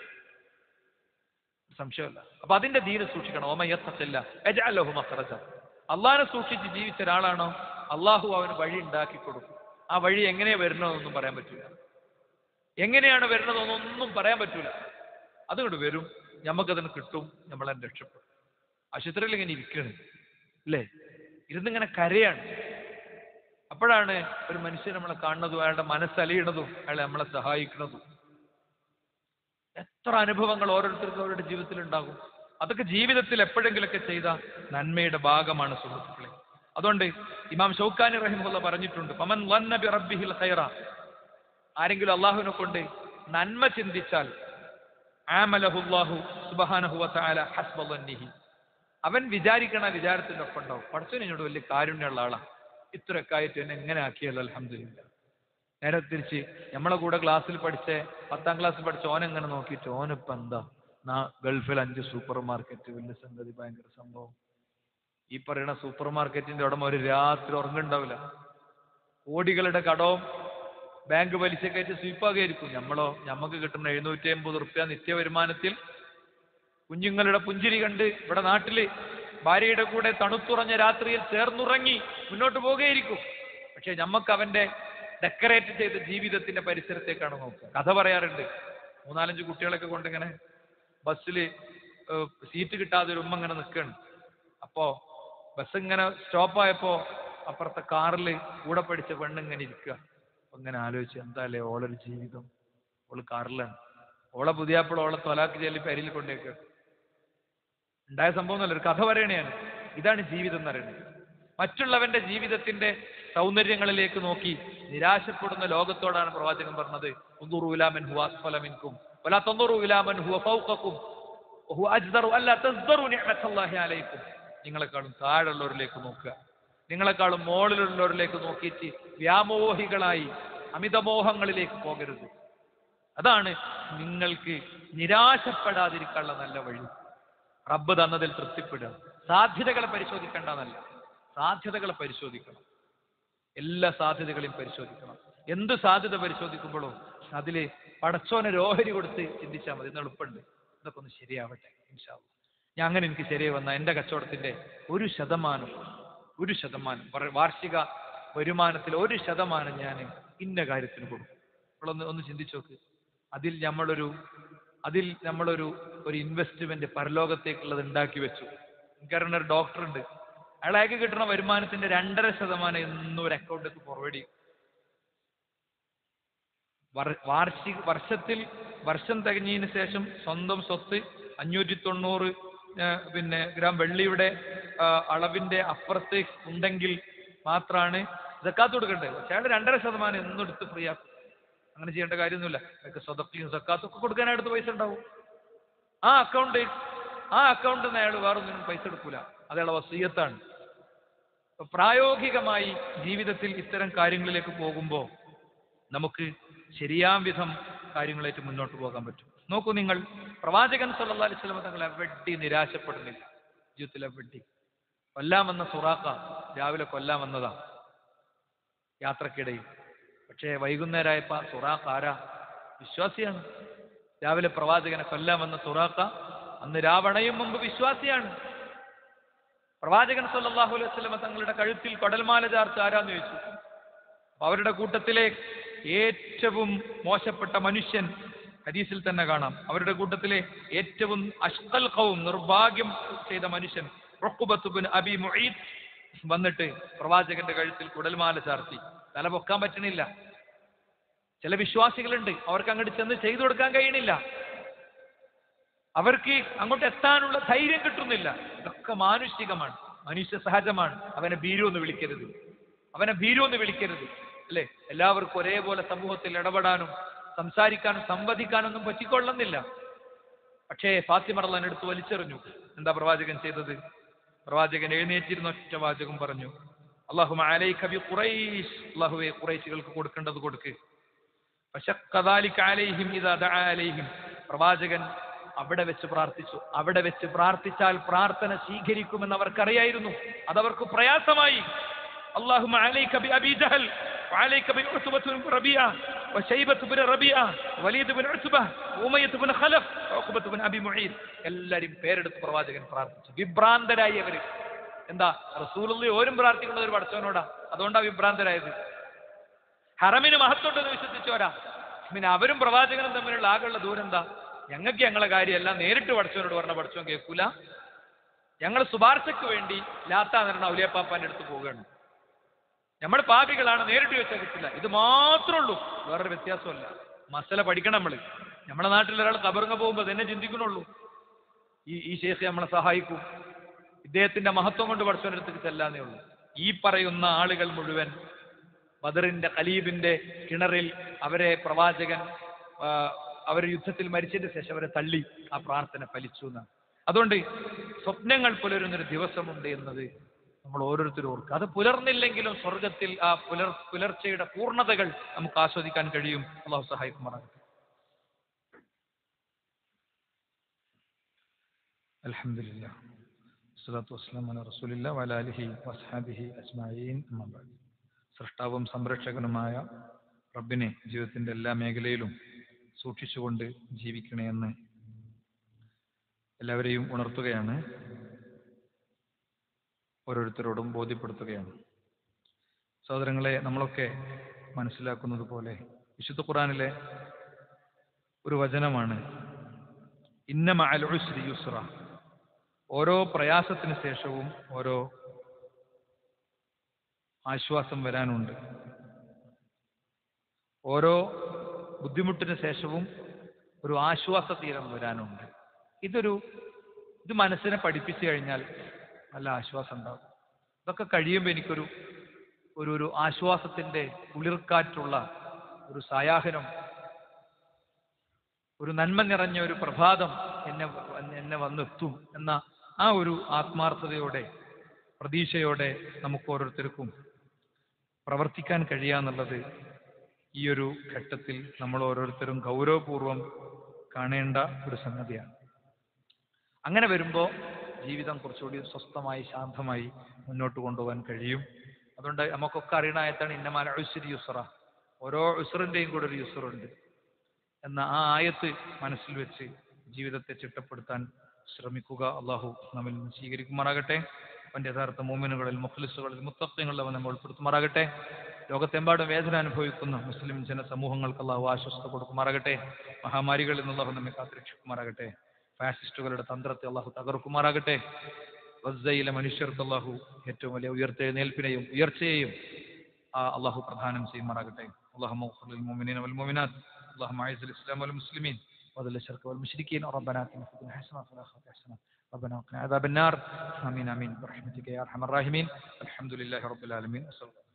സംശയമല്ല അപ്പൊ അതിന്റെ ദീന് സൂക്ഷിക്കണം ഓമയത്തല്ല യജഅലഹു മഖറജ അള്ളാഹിനെ സൂക്ഷിച്ച് ജീവിച്ച ഒരാളാണോ അള്ളാഹു അവന് വഴി ഉണ്ടാക്കി കൊടുക്കും ആ വഴി എങ്ങനെ വരണതെന്നൊന്നും പറയാൻ പറ്റില്ല എങ്ങനെയാണ് വരുന്നതെന്നൊന്നും പറയാൻ പറ്റൂല അതുകൊണ്ട് വരും നമുക്കതിന് കിട്ടും നമ്മളെ രക്ഷപ്പെടും ആശുപത്രിയിൽ ഇങ്ങനെ ഇരിക്കണ് അല്ലേ ഇരുന്നിങ്ങനെ കരയാണ് അപ്പോഴാണ് ഒരു മനുഷ്യൻ നമ്മളെ കാണുന്നതും അയാളുടെ മനസ്സലിയണതും അയാളെ നമ്മളെ സഹായിക്കുന്നതും എത്ര അനുഭവങ്ങൾ ഓരോരുത്തർക്കും അവരുടെ ജീവിതത്തിൽ ഉണ്ടാകും അതൊക്കെ ജീവിതത്തിൽ എപ്പോഴെങ്കിലൊക്കെ ചെയ്ത നന്മയുടെ ഭാഗമാണ് സുഹൃത്തുക്കളെ അതുകൊണ്ട് ഇമാം ഷൗക്കാനി റഹിമുള്ള പറഞ്ഞിട്ടുണ്ട് പമൻ വന്ന ബി റബ്ബിഹിൽ ഖൈറ ആരെങ്കിലും അള്ളാഹുവിനെ കൊണ്ട് നന്മ ചിന്തിച്ചാൽ ആമലഹുല്ലാഹു സുബഹാനഹു വതആല ഹസ്ബ ളന്നിഹി അവൻ വിചാരിക്കണ വിചാരത്തിന്റെ ഒപ്പം ഉണ്ടാവും പഠിച്ചവൻ എന്നോട് വലിയ കാരുണ്യമുള്ള ആളാ ഇത്രയൊക്കെ ആയിട്ട് എന്നെ എങ്ങനെ ആക്കിയല്ലോ അലഹമില്ല നേരെ തിരിച്ച് നമ്മളെ കൂടെ ക്ലാസ്സിൽ പഠിച്ച പത്താം ക്ലാസ്സിൽ പഠിച്ച ഓൻ എങ്ങനെ നോക്കിയിട്ട് ഓനിപ്പോ എന്താ നാ ഗൾഫിൽ അഞ്ച് സൂപ്പർ മാർക്കറ്റ് വലിയ സംഗതി ഭയങ്കര സംഭവം ഈ പറയുന്ന സൂപ്പർ മാർക്കറ്റിന്റെ ഉടമ ഒരു രാത്രി ഉറങ്ങുണ്ടാവില്ല കോടികളുടെ കടവും ബാങ്ക് പലിശക്കയറ്റ് സ്വീപ്പാകായിരിക്കും നമ്മളോ നമുക്ക് കിട്ടുന്ന എഴുന്നൂറ്റി അമ്പത് റുപ്യ നിത്യ വരുമാനത്തിൽ കുഞ്ഞുങ്ങളുടെ പുഞ്ചിരി കണ്ട് ഇവിടെ നാട്ടില് ഭാര്യയുടെ കൂടെ തണുത്തുറഞ്ഞ രാത്രിയിൽ ചേർന്നുറങ്ങി മുന്നോട്ട് പോകുകയായിരിക്കും പക്ഷെ നമുക്ക് അവന്റെ ഡെക്കറേറ്റ് ചെയ്ത ജീവിതത്തിന്റെ പരിസരത്തേക്കാണ് നോക്കുക കഥ പറയാറുണ്ട് മൂന്നാലഞ്ച് കുട്ടികളൊക്കെ കൊണ്ട് ഇങ്ങനെ ബസ്സിൽ സീറ്റ് കിട്ടാതെ ഒരു ഉമ്മ ഇങ്ങനെ നിൽക്കുകയാണ് അപ്പോ ബസ് ഇങ്ങനെ സ്റ്റോപ്പായപ്പോ അപ്പുറത്തെ കാറിൽ കൂടെ പഠിച്ച പെണ്ണ് ഇങ്ങനെ ഇരിക്കുക അപ്പൊ ഇങ്ങനെ ആലോചിച്ച് എന്താല്ലേ ഓളൊരു ജീവിതം ഓള് കാറിലാണ് ഓളെ പുതിയാപ്പോൾ ഓളെ തൊലാക്ക് ചെല്ലി പെരിയിൽ കൊണ്ടേക്ക് ഉണ്ടായ സംഭവം എന്നല്ല ഒരു കഥ പറയണയാണ് ഇതാണ് ജീവിതം എന്ന് പറയുന്നത് മറ്റുള്ളവന്റെ ജീവിതത്തിന്റെ സൗന്ദര്യങ്ങളിലേക്ക് നോക്കി നിരാശപ്പെടുന്ന ലോകത്തോടാണ് പ്രവാചകൻ പറഞ്ഞത് ഉന്നുറു ഇലാമൻ ഹുവ അസ്ഫല മിൻകും വലാ തന്നുറു ഇലാമൻ ഹുവ ഫൗഖക്കും വഹുവ അജ്ദറു അല്ലാ തസ്ദറു നിഅമത്തല്ലാഹി അലൈക്കും നിങ്ങളെക്കാളും താഴെയുള്ളവരിലേക്ക് നോക്കുക നിങ്ങളെക്കാളും മുകളിലുള്ളവരിലേക്ക് നോക്കിയിട്ട് വ്യാമോഹികളായി അമിതമോഹങ്ങളിലേക്ക് പോകരുത് അതാണ് നിങ്ങൾക്ക് നിരാശപ്പെടാതിരിക്കാനുള്ള നല്ല വഴി റബ്ബ് തന്നതിൽ തൃപ്തിപ്പെടുക സാധ്യതകളെ പരിശോധിക്കേണ്ടതല്ല സാധ്യതകളെ പരിശോധിക്കണം എല്ലാ സാധ്യതകളെയും പരിശോധിക്കണം എന്ത് സാധ്യത പരിശോധിക്കുമ്പോഴും അതില് പടച്ചോനെ ഒരു ഓഹരി കൊടുത്ത് ചിന്തിച്ചാൽ മതി ഇന്ന് എളുപ്പമുണ്ട് ഇതൊക്കെ ഒന്ന് ശരിയാവട്ടെ ഇൻഷാല്ല ഞാൻ അങ്ങനെ എനിക്ക് ശരിയായി വന്ന എൻ്റെ കച്ചവടത്തിന്റെ ഒരു ശതമാനം ഒരു ശതമാനം പറ- വാർഷിക വരുമാനത്തിൽ ഒരു ശതമാനം ഞാൻ ഇന്ന കാര്യത്തിന് കൊടുക്കും നമ്മളൊന്ന് ഒന്ന് ചിന്തിച്ചു നോക്ക് അതിൽ നമ്മളൊരു അതിൽ നമ്മളൊരു ഒരു ഇൻവെസ്റ്റ്മെന്റ് പരലോകത്തേക്കുള്ളത് ഉണ്ടാക്കി വെച്ചു എനിക്കറിയുന്ന ഒരു ഡോക്ടർ ഉണ്ട് അയാൾക്ക് കിട്ടുന്ന വരുമാനത്തിന്റെ രണ്ടര ശതമാനം എന്നും ഒരു അക്കൗണ്ടിലേക്ക് ഫോർവേഡ് ചെയ്യും വർ- വാർഷിക വർഷത്തിൽ വർഷം തികഞ്ഞതിന് ശേഷം സ്വന്തം സ്വത്ത് അഞ്ഞൂറ്റി തൊണ്ണൂറ് പിന്നെ ഗ്രാം വെള്ളിയുടെ ആ, അളവിന്റെ അപ്പുറത്ത് ഉണ്ടെങ്കിൽ മാത്രമാണ് സക്കാത്ത് കൊടുക്കേണ്ടത് പക്ഷെ അയാൾ രണ്ടര ശതമാനം എന്നും എടുത്ത് ഫ്രീ ആക്കും അങ്ങനെ ചെയ്യേണ്ട കാര്യമൊന്നുമില്ല അയാൾക്ക് സ്വതക്കും സക്കാത്തും ഒക്കെ കൊടുക്കാനായിട്ട് പൈസ ഉണ്ടാവും ആ അക്കൗണ്ട് ആ അക്കൗണ്ടിൽ നിന്ന് അയാൾ വേറൊന്നിനും പൈസ എടുക്കൂല അത് അയാളെ വസീയത്താണ് അപ്പൊ പ്രായോഗികമായി ജീവിതത്തിൽ ഇത്തരം കാര്യങ്ങളിലേക്ക് പോകുമ്പോൾ നമുക്ക് ശരിയാം വിധം കാര്യങ്ങളായിട്ട് മുന്നോട്ട് പോകാൻ പറ്റും നോക്കൂ നിങ്ങൾ പ്രവാചകൻ സല്ലല്ലാഹു അലൈഹി വസല്ലം തങ്ങൾ എവിടെ നിരാശപ്പെടുന്നില്ല ജീവിതത്തിൽ എവിടെ കൊല്ലാൻ വന്ന സുറാക്ക രാവിലെ കൊല്ലാൻ വന്നതാ യാത്രക്കിടയിൽ പക്ഷേ വൈകുന്നേരമായപ്പോ സുറാഖ് ആരാ വിശ്വാസിയാണ് രാവിലെ പ്രവാചകനെ കൊല്ലാൻ വന്ന സുറാഖ അന്ന് രാവണയും മുമ്പ് വിശ്വാസിയാണ് പ്രവാചകൻ സല്ലല്ലാഹു അലൈഹി വസല്ലം തങ്ങളുടെ കഴുത്തിൽ കൊടൽമാല ചാർച്ച ആരാന്ന് ചോദിച്ചു അപ്പൊ അവരുടെ കൂട്ടത്തിലെ ഏറ്റവും മോശപ്പെട്ട മനുഷ്യൻ ഹദീസിൽ തന്നെ കാണാം അവരുടെ കൂട്ടത്തിലെ ഏറ്റവും അഷ്കൽ ഖൗം നിർഭാഗ്യം ചെയ്ത മനുഷ്യൻ ഉഖ്ബത്ത് ബിൻ അബി മുഈദ് വന്നിട്ട് പ്രവാചകന്റെ കഴുത്തിൽ കുടൽമാല ചാർത്തി തല പൊക്കാൻ പറ്റണില്ല ചില വിശ്വാസികളുണ്ട് അവർക്ക് അങ്ങോട്ട് ചെന്ന് ചെയ്തു കൊടുക്കാൻ കഴിയണില്ല അവർക്ക് അങ്ങോട്ട് എത്താനുള്ള ധൈര്യം കിട്ടുന്നില്ല ഇതൊക്കെ മാനുഷികമാണ് മനുഷ്യ സഹജമാണ് അവനെ ഭീരു എന്ന് വിളിക്കരുത് അവനെ ഭീരു എന്ന് വിളിക്കരുത് അല്ലെ എല്ലാവർക്കും ഒരേപോലെ സമൂഹത്തിൽ ഇടപെടാനും സംസാരിക്കാനും സംവദിക്കാനൊന്നും പറ്റിക്കൊള്ളുന്നില്ല പക്ഷേ ഫാത്തിമ റള്ളാൻ എടുത്ത് വലിച്ചെറിഞ്ഞു എന്താ പ്രവാചകൻ ചെയ്തത് പ്രവാചകൻ എഴുന്നേറ്റിരുന്ന ഒറ്റ വാചകം പറഞ്ഞു അള്ളാഹു ഖുറൈശ് അള്ളാഹുവെ ഖുറൈശികൾക്ക് കൊടുക്കേണ്ടത് കൊടുക്ക് ഫശഖ്ഖദാലിക അലൈഹിം ഇദാ ദഅ അലൈഹിം പ്രവാചകൻ അവിടെ വെച്ച് പ്രാർത്ഥിച്ചു അവിടെ വെച്ച് പ്രാർത്ഥിച്ചാൽ പ്രാർത്ഥന സ്വീകരിക്കുമെന്ന് അവർക്കറിയായിരുന്നു അതവർക്ക് പ്രയാസമായി اللهم عليك بأبي جهل وعليك بعتبة بن ربيعة وشيبة بن ربيعة وليد بن عتبة وأمية بن خلف وعقبة بن أبي معيد എല്ലാവരും പേരെടുത്ത് പ്രവാചകൻ പ്രാർത്ഥിച്ചു വിഭ്രാന്തരായി അവര് എന്താ റസൂലുള്ള ഓരും പ്രാർത്ഥിക്കുന്നത് ഒരു പടച്ചവനോടാ അതുകൊണ്ടാ വിഭ്രാന്തരായത് ഹറമിന് മഹത്വമുണ്ടെന്ന് വിശ്വസിച്ചോരാ പിന്നെ അവരും പ്രവാചകനും തമ്മിലുള്ള ആകെയുള്ള ദൂരം എന്താ ഞങ്ങൾക്ക് ഞങ്ങളെ കാര്യമല്ല നേരിട്ട് പഠിച്ചവനോട് പറഞ്ഞ പഠിച്ചവൻ കേൾക്കൂല ഞങ്ങൾ ശുപാർശയ്ക്ക് വേണ്ടി ലാത്താ നിറണ ഔലിയപ്പാപ്പാന്റെ അടുത്ത് പോവുകയാണ് നമ്മൾ പാപികളാണ് നേരിട്ട് വെച്ചാൽ കിട്ടില്ല ഇത് മാത്രമേ ഉള്ളൂ വേറൊരു വ്യത്യാസമല്ല മസല പഠിക്കണം നമ്മൾ നമ്മുടെ നാട്ടിൽ ഒരാൾ കബറുങ്ങ പോകുമ്പോൾ തന്നെ ചിന്തിക്കണുള്ളൂ ഈ ഈ ശേഷി നമ്മളെ സഹായിക്കും ഇദ്ദേഹത്തിന്റെ മഹത്വം കൊണ്ട് പഠിച്ചവൻ്റെ അടുത്തേക്ക് ചെല്ലാന്നേ ഉള്ളൂ ഈ പറയുന്ന ആളുകൾ മുഴുവൻ ബദറിന്റെ ഖലീബിന്റെ കിണറിൽ അവരെ പ്രവാചകൻ അവർ യുദ്ധത്തിൽ മരിച്ചതിന് ശേഷം അവരെ തള്ളി ആ പ്രാർത്ഥന ഫലിച്ചു എന്നാണ് അതുകൊണ്ട് സ്വപ്നങ്ങൾ പുലരുന്നൊരു ദിവസമുണ്ട് എന്നത് നമ്മൾ ഓരോരുത്തരും ഓർക്കുക അത് പുലർന്നില്ലെങ്കിലും സ്വർഗത്തിൽ ആ പുലർ പുലർച്ചയുടെ പൂർണ്ണതകൾ നമുക്ക് ആസ്വദിക്കാൻ കഴിയും അള്ളാഹു സഹായിക്കുമാറാകട്ടെ അലഹമില്ല വസ്സലാത്തു വസ്സലാം അല റസൂലില്ല വലാലിഹി വസ്ഹാബിഹി അസ്മായീൻ അമ്മാ ബഅദ്. സൃഷ്ടാവും സംരക്ഷകനുമായ റബ്ബിനെ ജീവിതത്തിന്റെ എല്ലാ മേഖലയിലും സൂക്ഷിച്ചുകൊണ്ട് ജീവിക്കണേ എന്ന് എല്ലാവരെയും ഉണർത്തുകയാണ് ഓരോരുത്തരോടും ബോധ്യപ്പെടുത്തുകയാണ് സഹോദരങ്ങളെ നമ്മളൊക്കെ മനസ്സിലാക്കുന്നത് പോലെ വിശുദ്ധ ഖുറാനിലെ ഒരു വചനമാണ് ഇന്ന മഅൽ ഉസ്രി യുസ്ര ഓരോ പ്രയാസത്തിന് ശേഷവും ഓരോ ആശ്വാസം വരാനുണ്ട് ഓരോ ബുദ്ധിമുട്ടിന് ശേഷവും ഒരു ആശ്വാസ തീരം വരാനുണ്ട് ഇതൊരു ഇത് മനസ്സിനെ പഠിപ്പിച്ചു കഴിഞ്ഞാൽ നല്ല ആശ്വാസം ഉണ്ടാവും ഇതൊക്കെ കഴിയുമ്പോൾ എനിക്കൊരു ഒരു ഒരു ആശ്വാസത്തിന്റെ കുളിർക്കാറ്റുള്ള ഒരു സായാഹനം ഒരു നന്മ നിറഞ്ഞ ഒരു പ്രഭാതം എന്നെ എന്നെ വന്നെത്തും എന്ന ആ ഒരു ആത്മാർത്ഥതയോടെ പ്രതീക്ഷയോടെ നമുക്ക് ഓരോരുത്തർക്കും പ്രവർത്തിക്കാൻ കഴിയാന്നുള്ളത് ഈ ഒരു ഘട്ടത്തിൽ നമ്മൾ ഓരോരുത്തരും ഗൗരവപൂർവം കാണേണ്ട ഒരു സംഗതിയാണ് അങ്ങനെ വരുമ്പോൾ ജീവിതം കുറച്ചുകൂടി സ്വസ്ഥമായി ശാന്തമായി മുന്നോട്ട് കൊണ്ടുപോകാൻ കഴിയും അതുകൊണ്ട് നമുക്കൊക്കെ അറിയണായത്താണ് ഇന്നമാല ഉസ്രി യുസ്ര ഓരോ ഉസ്റിന്റെയും കൂടെ ഒരു യുസ്റുണ്ട് എന്ന ആ ആയത്ത് മനസ്സിൽ വെച്ച് ജീവിതത്തെ ചിട്ടപ്പെടുത്താൻ ശ്രമിക്കുക അള്ളാഹു നമ്മിൽ നിന്ന് സ്വീകരിക്കുമാറാകട്ടെ അവന്റെ യഥാർത്ഥ മോമിനുകളിൽ മുഖ്ലിസുകളിൽ മുത്തത്വങ്ങളിൽ അവൻ നമ്മൾ ഉൾപ്പെടുത്തുമാറാകട്ടെ ലോകത്തെമ്പാടും വേദന അനുഭവിക്കുന്ന മുസ്ലിം ജനസമൂഹങ്ങൾക്ക് അള്ളാഹു ആശ്വസ്ത കൊടുക്കുമാറാകട്ടെ മഹാമാരികളിൽ നിന്ന് അള്ളാഹു നമ്മെ കാത്തുരക്ഷിക്കുമാറാകട്ടെ ഫാസിസ്റ്റുകളുടെ തന്ത്രത്തെ അള്ളാഹു തകർക്കുമാറാകട്ടെ ഗസയിലെ മനുഷ്യർക്ക് അള്ളാഹു ഏറ്റവും വലിയ ഉയർത്തെഴുന്നേൽപ്പിനെയും ഉയർച്ചയെയും ആ അള്ളാഹു പ്രദാനം ചെയ്യുമാറാകട്ടെ അള്ളാഹു المؤمنين والمؤمنات اللهم اعز الاسلام والمسلمين وذل الشرك والمشركين ربنا اتنا في الدنيا حسنه وفي الاخره حسنه ربنا وقنا عذاب النار امين امين برحمتك يا ارحم الراحمين الحمد لله رب العالمين وصلى الله